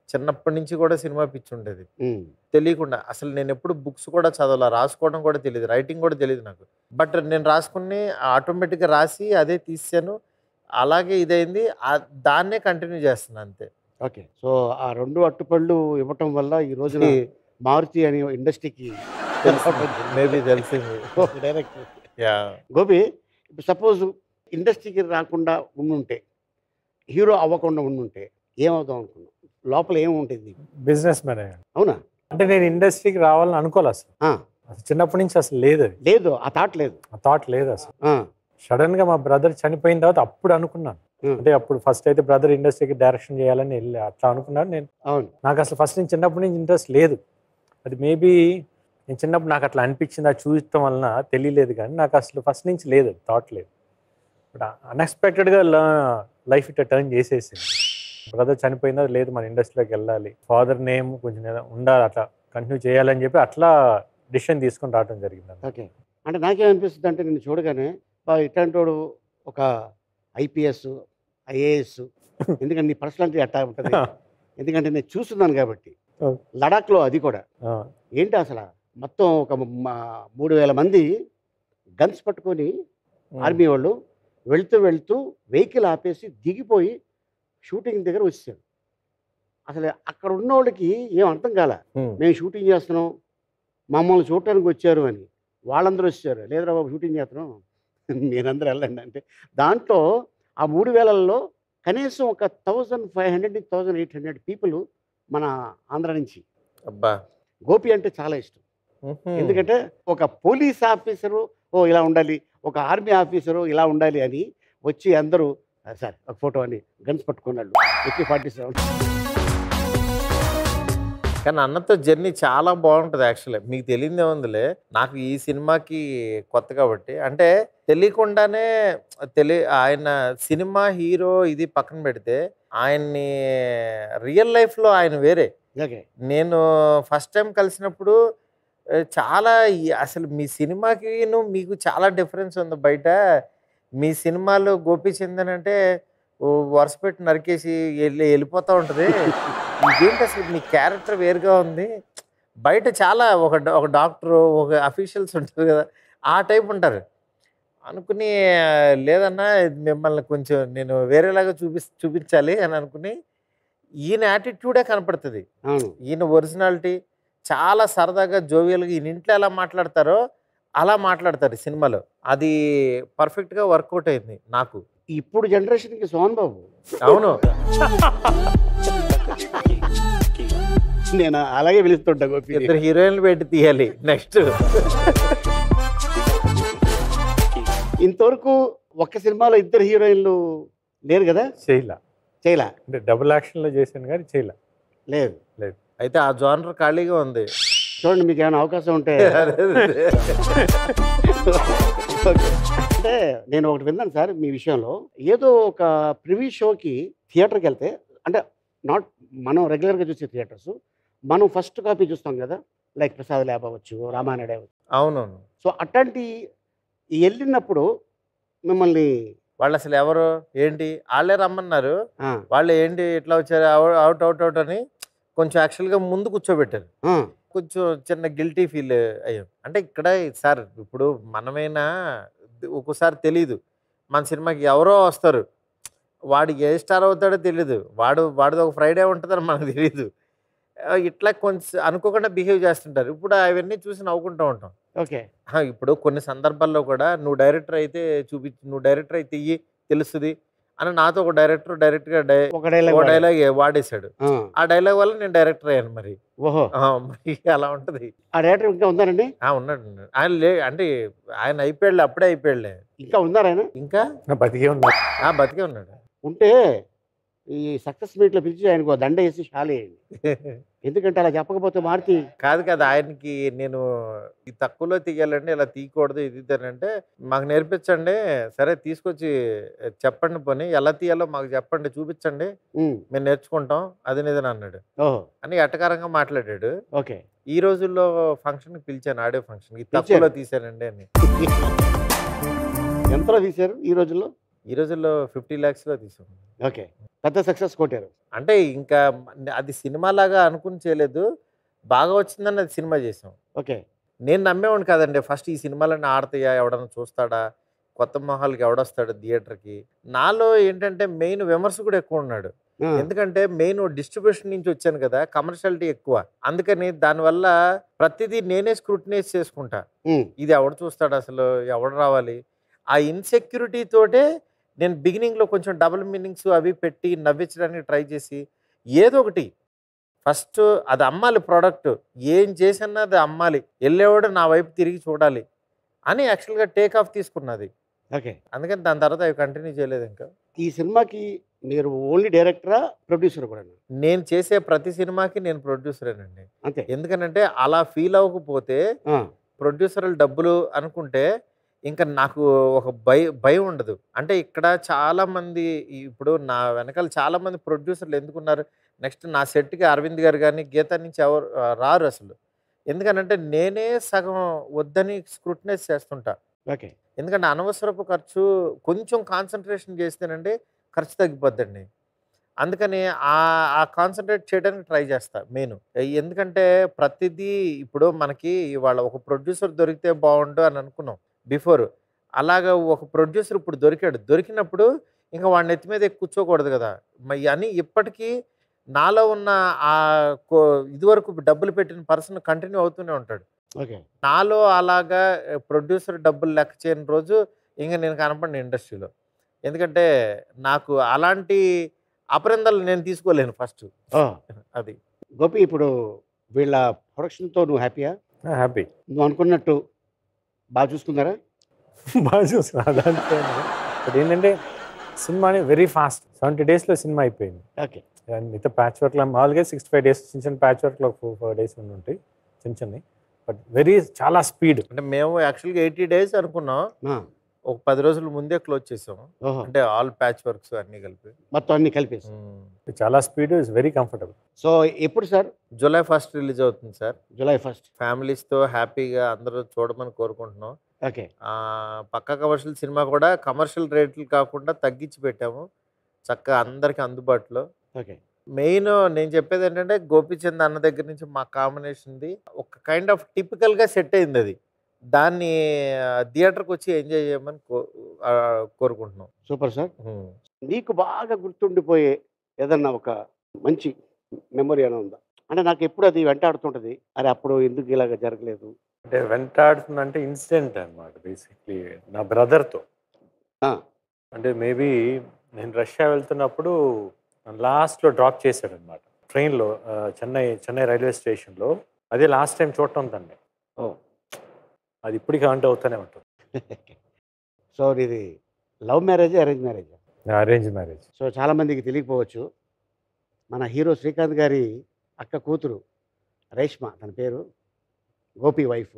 చిన్నప్పటి నుంచి కూడా సినిమా పిచ్చి ఉండేది ఉమ్, తెలియకుండా అసలు నేను ఎప్పుడు బుక్స్ కూడా చదవాల రాసుకోవడం కూడా తెలియదు రైటింగ్ కూడా తెలియదు నాకు బట్ నేను రాసుకుని ఆటోమేటిక్గా రాసి అదే తీసాను అలాగే ఇదైంది ఆ- దాన్నే కంటిన్యూ చేస్తున్నాను అంతే ఓకే సో ఆ రెండు అట్టుపళ్ళు ఇవ్వటం వల్ల ఈ రోజున మారుతి అనే ఇండస్ట్రీకి మేబీ తెలిసింది డైరెక్టర్ యా గోపి ఇప్పుడు సపోజ్ ఇండస్ట్రీకి రాకుండా ఉండుంటే హీరో అవ్వకుండా ఉండుంటే ఏమవుదాం అనుకున్నాం లోపల ఏముంటుంది బిజినెస్ మ్యాన్ అయ్యాను అవునా అంటే నేను ఇండస్ట్రీకి రావాలని అనుకోలే అసలు ఆ, అసలు చిన్నప్పటి నుంచి అసలు లేదు అది లేదు ఆ థాట్ లేదు ఆ థాట్ లేదు అసలు ఆ, సడన్ గా మా బ్రదర్ చనిపోయిన తర్వాత అప్పుడు అనుకున్నాను Hmm. అంటే అప్పుడు ఫస్ట్ అయితే బ్రదర్ ఇండస్ట్రీకి డైరెక్షన్ చేయాలని వెళ్ళి అట్లా అనుకున్నాను నేను అవును నాకు అసలు ఫస్ట్ నుంచి చిన్నప్పటి నుంచి ఇంట్రెస్ట్ లేదు అది మేబీ నేను చిన్నప్పుడు నాకు అట్లా అనిపించింది అది చూడటం వలన తెలియలేదు కానీ నాకు అసలు ఫస్ట్ నుంచి లేదు థాట్ లేదు బట్ అన్ఎక్స్పెక్టెడ్గా లైఫ్ ఇట్లా టర్న్ చేసేసింది బ్రదర్ చనిపోయిందా లేదు మన ఇండస్ట్రీలోకి వెళ్ళాలి ఫాదర్ నేమ్ కొంచెం ఏదో ఉండాలి అట్లా కంటిన్యూ చేయాలని చెప్పి అట్లా డిసిషన్ తీసుకొని రావడం జరిగింది ఓకే అంటే నాకేమనిపిస్తుంది అంటే నేను చూడగానే బా ఇట్లాంటి వాడు ఒక ఐపీఎస్ ఐఏఎస్ ఎందుకంటే నీ పర్సనాలిటీ అట్టా ఉంటుంది ఎందుకంటే నేను చూస్తున్నాను కాబట్టి Oh. లడాఖ్లో అది కూడా ఏంటి అసలు మొత్తం ఒక మ- మూడు వేల మంది గన్స్ పట్టుకొని ఆర్మీ వాళ్ళు వెళ్తూ వెళ్తూ వెహికల్ ఆపేసి దిగిపోయి షూటింగ్ దగ్గర వచ్చారు అసలు అక్కడ ఉన్న వాళ్ళకి ఏం అర్థం కాల మేము షూటింగ్ చేస్తున్నాం మమ్మల్ని చూడటానికి వచ్చారు అని వాళ్ళందరూ వచ్చారు లేదురా బాబు షూటింగ్ చేస్తున్నాం మీరందరూ వెళ్ళండి అంటే దాంట్లో ఆ మూడు వేలల్లో కనీసం ఒక thousand five hundred thousand eight hundred people మన ఆంధ్ర నుంచి అబ్బా గోపి అంటే చాలా ఇష్టం ఎందుకంటే ఒక పోలీస్ ఆఫీసరు ఓ ఇలా ఉండాలి ఒక ఆర్మీ ఆఫీసరు ఇలా ఉండాలి అని వచ్చి అందరూ "ఆ, సార్ ఒక ఫోటో అని గన్స్ పట్టుకున్నాడు ఎక్కి ఫార్టీ సెవెన్ కానీ అన్నతో జర్నీ చాలా బాగుంటుంది యాక్చువల్లీ మీకు తెలియదే ఉందిలే నాకు ఈ సినిమాకి కొత్త కాబట్టి అంటే తెలియకుండానే తెలి ఆయన సినిమా హీరో ఇది పక్కన పెడితే ఆయన్ని రియల్ లైఫ్లో ఆయన వేరే ఓకే నేను ఫస్ట్ టైం కలిసినప్పుడు ఏ, చాలా ఈ- అసలు మీ సినిమాకి మీకు చాలా డిఫరెన్స్ ఉంది బయట మీ సినిమాలో గోపీచందన్ అంటే ఓ వరుస పెట్టి నరికేసి వెళ్ళి వెళ్ళిపోతూ ఉంటుంది ఇదేంటి అసలు మీ క్యారెక్టర్ వేరుగా ఉంది బయట చాలా ఒక డా- ఒక డాక్టర్ ఒక అఫీషియల్స్ ఉంటారు కదా ఆ టైప్ ఉంటారు అనుకుని "ఆ, లేదన్నా ఇది మిమ్మల్ని కొంచెం నేను వేరేలాగా చూపి చూపించాలి అని అనుకుని ఈయన యాటిట్యూడే కనపడుతుంది అవును ఈయన ఒరిజినాలిటీ చాలా సరదాగా జోవియల్గా ఈయన ఇంట్లో ఎలా మాట్లాడతారో అలా మాట్లాడతారు ఈ సినిమాలో అది పర్ఫెక్ట్గా వర్కౌట్ అయింది నాకు ఇప్పుడు జనరేషన్కి సోహన్ బాబు అవును నేను అలాగే పిలుస్తుంటా గోపి ఇద్దరు హీరోయిన్లు పెట్టి తీయాలి నెక్స్ట్ ఇంతవరకు ఒక్క సినిమాలో ఇద్దరు హీరోయిన్లు లేరు కదా చేయలే చేయలా అంటే డబుల్ యాక్షన్లో చేశాను కానీ చేయలే లేదు అయితే ఆ జోనర్ ఖాళీగా ఉంది చూడండి మీకు ఏమైనా అవకాశం ఉంటే ఓకే. అంటే నేను ఒకటి విన్నాను సార్ మీ విషయంలో ఏదో ఒక ప్రివ్యూ షోకి థియేటర్కి వెళ్తే అంటే నాట్ మనం రెగ్యులర్గా చూసే థియేటర్స్ మనం ఫస్ట్ కాపీ చూస్తాం కదా లైక్ ప్రసాద్ ల్యాబ్ అవ్వచ్చు రామానాయుడు అవ్వచ్చు అవునవును సో అట్లాంటి వెళ్ళినప్పుడు మిమ్మల్ని వాళ్ళు అసలు ఎవరు ఏంటి వాళ్ళే రమ్మన్నారు ఆ, వాళ్ళు ఏంటి ఇట్లా వచ్చారు అవుట్ అవుట్ అవుట్ అని కొంచెం యాక్చువల్గా ముందు కూర్చోబెట్టారు ఆ, కొంచెం చిన్న గిల్టీ ఫీల్ అయ్యాం అంటే ఇక్కడ సార్ ఇప్పుడు మనమైనా ఒక్కోసారి తెలీదు మన సినిమాకి ఎవరో వస్తారు వాడు ఏ స్టార్ అవుతాడో తెలీదు వాడు వాడిది ఒక ఫ్రైడే ఉంటుందని మనకు తెలీదు ఆ, ఇట్లా కొంచెం అనుకోకుండా బిహేవ్ చేస్తుంటారు ఇప్పుడు అవన్నీ చూసి నవ్వుకుంటూ ఉంటాం ఓకే ఆ, ఇప్పుడు కొన్ని సందర్భాల్లో కూడా నువ్వు డైరెక్టర్ అయితే చూపి నువ్వు డైరెక్టర్ అయితే ఇయ్యి తెలుస్తుంది అని నాతో ఒక డైరెక్టర్ డైరెక్ట్గా డై ఒక డైలాగ్ ఒక డైలాగ్ వాడేశాడు ఆ, ఆ డైలాగ్ వల్ల నేను డైరెక్టర్ అయ్యాను మరి ఓహో ఆ, మరి అలా ఉంటుంది ఆ డైరెక్టర్ ఇంకా ఉన్నారండి ఆ, ఉన్నాడు ఉన్నాడు. ఆయన లే అంటే ఆయన అయిపోయాడులే అప్పుడే అయిపోయాడులే ఇంకా ఉన్నారా ఆయన ఇంకా బతికే ఉన్నారు ఆ బతికే ఉన్నాడు ఉంటే ఈ సక్సెస్ మీట్లో పిలిచి ఆయనకు ఓ దండ వేసి షాలేయండి ఎందుకంటే అలా చెప్పకపోతే మారుతి కాదు కాదు ఆయనకి నేను ఈ తక్కువలో తీయాలండి ఇలా తీయకూడదు ఇది ఇది అని అంటే మాకు నేర్పించండి సరే తీసుకొచ్చి చెప్పండి పోనీ ఎలా తీయాలో మాకు చెప్పండి చూపించండి ఉమ్, మేము నేర్చుకుంటాం అది నిజం అన్నాడు ఓహో అని ఎటకారంగా మాట్లాడాడు ఓకే ఈ రోజుల్లో ఫంక్షన్కి పిలిచాను ఆడే ఫంక్షన్ ఈ తక్కువలో తీసానండి అని ఎంతలో తీశారు ఈ రోజుల్లో ఈ రోజుల్లో ఫిఫ్టీ ల్యాక్స్లో తీసాం ఓకే పెద్ద సక్సెస్ కొట్టారు అంటే ఇంకా అది సినిమా లాగా అనుకుని చేయలేదు బాగా వచ్చిందని అది సినిమా చేసాం ఓకే నేను నమ్మేవాడిని కాదండి ఫస్ట్ ఈ సినిమాలన్నీ ఆడతాయా ఎవడన్నా చూస్తాడా కొత్త మొహాలకి ఎవడొస్తాడు థియేటర్కి నాలో ఏంటంటే మెయిన్ విమర్శకుడు ఎక్కువ ఉన్నాడు ఆ, ఎందుకంటే మెయిన్ డిస్ట్రిబ్యూషన్ నుంచి వచ్చాను కదా కమర్షియాలిటీ ఎక్కువ అందుకని దానివల్ల ప్రతిదీ నేనే స్క్రూటినైజ్ చేసుకుంటా ఉమ్, ఇది ఎవడు చూస్తాడు అసలు ఎవడు రావాలి ఆ ఇన్సెక్యూరిటీ తోటే నేను బిగినింగ్లో కొంచెం డబుల్ మీనింగ్స్ అవి పెట్టి నవ్వించడానికి ట్రై చేసి ఏదో ఒకటి ఫస్ట్ అది అమ్మాలి ప్రోడక్ట్ ఏం చేసినా అది అమ్మాలి వెళ్ళేవాడు నా వైపు తిరిగి చూడాలి అని యాక్చువల్గా టేక్ ఆఫ్ తీసుకున్నది ఓకే అందుకని దాని తర్వాత అవి కంటిన్యూ చేయలేదు ఇంకా ఈ సినిమాకి మీరు ఓన్లీ డైరెక్టరా ప్రొడ్యూసర్ కూడా నేను చేసే ప్రతి సినిమాకి నేను ప్రొడ్యూసరేనండి అంతే ఎందుకనంటే అలా ఫీల్ అవ్వకపోతే ఆ, ప్రొడ్యూసర్లు డబ్బులు అనుకుంటే ఇంకా నాకు ఒక భయ భయం ఉండదు అంటే ఇక్కడ చాలా మంది ఇప్పుడు నా వెనకాల చాలా మంది ప్రొడ్యూసర్లు ఎందుకున్నారు నెక్స్ట్ నా సెట్కి అరవింద్ గారు కానీ గీత నుంచి ఎవరు ఆ, రారు అసలు ఎందుకనంటే నేనే సగం వద్దని స్క్రూటినైజ్ చేస్తుంటా ఓకే ఎందుకంటే అనవసరపు ఖర్చు కొంచెం కాన్సన్ట్రేషన్ చేస్తేనండి ఖర్చు తగ్గిపోద్దండి అందుకని ఆ ఆ కాన్సన్ట్రేట్ చేయడానికి ట్రై చేస్తా మెయిన్ ఎందుకంటే ప్రతిదీ ఇప్పుడు మనకి ఇవాళ ఒక ప్రొడ్యూసర్ దొరికితే బాగుండు అని అనుకున్నాం బిఫోర్ అలాగా ఒక ప్రొడ్యూసర్ ఇప్పుడు దొరికాడు దొరికినప్పుడు ఇంకా వాడిని ఎత్తి మీద ఎక్కి కూర్చోకూడదు కదా మరి అని ఇప్పటికీ నాలో ఉన్న ఆ కో- ఇదివరకు డబ్బులు పెట్టిన పర్సన్ కంటిన్యూ అవుతూనే ఉంటాడు ఓకే నాలో అలాగా ప్రొడ్యూసర్ డబ్బులు లెక్క చేయని రోజు ఇంకా నేను కనపడిన ఇండస్ట్రీలో ఎందుకంటే నాకు అలాంటి అపరిందలు నేను తీసుకోలేను ఫస్ట్ ఓ, అది గోపి ఇప్పుడు వీళ్ళ ప్రొడక్షన్తో నువ్వు హ్యాపీయా హ్యాపీ నువ్వు అనుకున్నట్టు బాగా చూసుకున్నారా బాగా చూసిన దాంట్లో బట్ ఏంటంటే సినిమాని వెరీ ఫాస్ట్ సెవెంటీ డేస్లో సినిమా అయిపోయింది ఓకే అండ్ మిగతా ప్యాచ్ వర్క్లో మామూలుగా సిక్స్టీ ఫైవ్ డేస్ చిన్న చిన్న ప్యాచ్ వర్క్లో ఫోర్ ఫోర్ డేస్ ఉండి ఉంటాయి చిన్న చిన్నవి బట్ వెరీ చాలా స్పీడ్ అంటే మేము యాక్చువల్గా ఎయిటీ డేస్ అనుకున్నాం ఆ, ఒక పది రోజుల ముందే క్లోజ్ చేసాం ఓహో అంటే ఆల్ ప్యాచ్ వర్క్స్ అన్నీ కలిపి మొత్తం అన్ని కలిపేసి చాలా speed is very comfortable so ఎప్పుడు సార్ జూలై ఫస్ట్ రిలీజ్ అవుతుంది సార్ జూలై ఫస్ట్ ఫ్యామిలీస్తో హ్యాపీగా అందరూ చూడమని కోరుకుంటున్నాం ఓకే ఆ, పక్కా కమర్షియల్ సినిమా కూడా కమర్షియల్ రేట్లు కాకుండా తగ్గించి పెట్టాము చక్కగా అందరికి అందుబాటులో ఓకే మెయిన్ నేను చెప్పేది ఏంటంటే గోపిచంద్ అన్న దగ్గర నుంచి మా కాంబినేషన్ది ఒక కైండ్ ఆఫ్ టిపికల్గా సెట్ అయింది అది దాన్ని థియేటర్కి వచ్చి ఎంజాయ్ చేయమని కో ఆ, కోరుకుంటున్నాం సూపర్ సార్ ఉమ్. నీకు బాగా గుర్తుండిపోయే ఏదన్నా ఒక మంచి మెమొరీ అని ఉందా అంటే నాకు ఎప్పుడు అది వెంటాడుతుంటది అరే అప్పుడు ఎందుకు ఇలాగ జరగలేదు అంటే వెంటాడుతుందంటే ఇన్సిడెంట్ అనమాట బేసిక్లీ నా బ్రదర్తో ఆ, అంటే మేబీ నేను రష్యా వెళ్తున్నప్పుడు లాస్ట్లో డ్రాప్ చేశాడు అనమాట ట్రైన్లో చెన్నై చెన్నై రైల్వే స్టేషన్లో అదే లాస్ట్ టైం చూడటం దాన్ని ఓ అది ఇప్పటికీ కౌంట్ అవుతూనే ఉంటుంది సో ఇది love marriage arrange marriage arrange marriage so చాలామందికి తెలియకపోవచ్చు మన హీరో శ్రీకాంత్ గారి అక్క కూతురు రేష్మ తన పేరు గోపి వైఫ్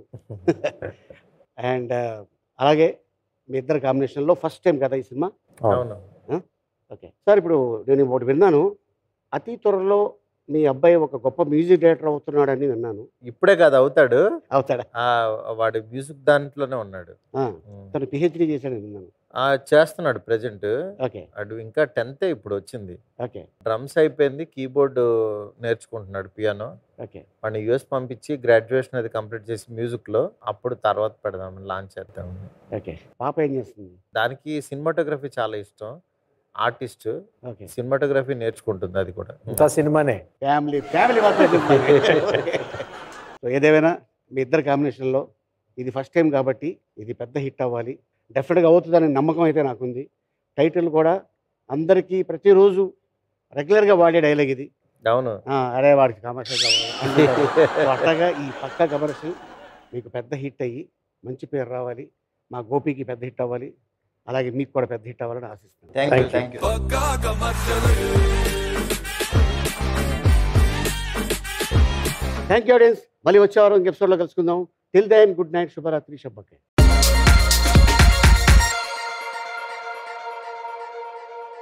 అండ్ అలాగే మీ ఇద్దరు కాంబినేషన్లో ఫస్ట్ టైం కదా ఈ సినిమా అవును ఓకే సార్ ఇప్పుడు నేను ఒకటి విన్నాను అతి త్వరలో మీ అబ్బాయి ఒక గొప్ప మ్యూజిక్ డైరెక్టర్ అవుతున్నాడని విన్నాను ఇప్పుడే కాదు అవుతాడు అవుతాడా ఆ, వాడు మ్యూజిక్ దాంట్లోనే ఉన్నాడు ఆ, ఉమ్. తను పిహెచ్డీ చేశాడని విన్నాను ఆ, చేస్తున్నాడు ప్రజెంట్ ఓకే అటు ఇంకా టెన్త్ ఇప్పుడు వచ్చింది ఓకే డ్రమ్స్ అయిపోయింది కీబోర్డ్ నేర్చుకుంటున్నాడు పియానో ఓకే వాడిని యూఎస్ పంపించి గ్రాడ్యుయేషన్ అది కంప్లీట్ చేసి మ్యూజిక్ లో అప్పుడు తర్వాత పెడదాం లాంచ్ చేద్దాం ఓకే పాప ఏం చేస్తుంది దానికి సినిమాటోగ్రఫీ చాలా ఇష్టం ఆర్టిస్ట్ ఓకే సినిమాటోగ్రఫీ నేర్చుకుంటుంది అది కూడా ఇంకా సినిమానే ఫ్యామిలీ ఫ్యామిలీ మాత్రం సో ఏదేమైనా మీ ఇద్దరు కాంబినేషన్లో ఇది ఫస్ట్ టైం కాబట్టి ఇది పెద్ద హిట్ అవ్వాలి డెఫినెట్గా అవుతుందనే నమ్మకం అయితే నాకుంది టైటిల్ కూడా అందరికీ ప్రతిరోజు రెగ్యులర్గా వాడే డైలాగ్ ఇది అవును ఆ, అరే వాడికి కమర్షియల్ కావాలి సో అట్లాగా ఈ పక్క కమర్షియల్ మీకు పెద్ద హిట్ అయ్యి మంచి పేరు రావాలి మా గోపికి పెద్ద హిట్ అవ్వాలి అలాగే మీకు కూడా పెద్ద హిట్ అవ్వాలని ఆశిస్తున్నాను thank you Thank you. Thank you Pakka Commercial thank you audience మళ్ళీ వచ్చే వారం ఎపిసోడ్లో కలుసుకుందాం టిల్ దైన్ గుడ్ నైట్ శుభరాత్రి శుభకే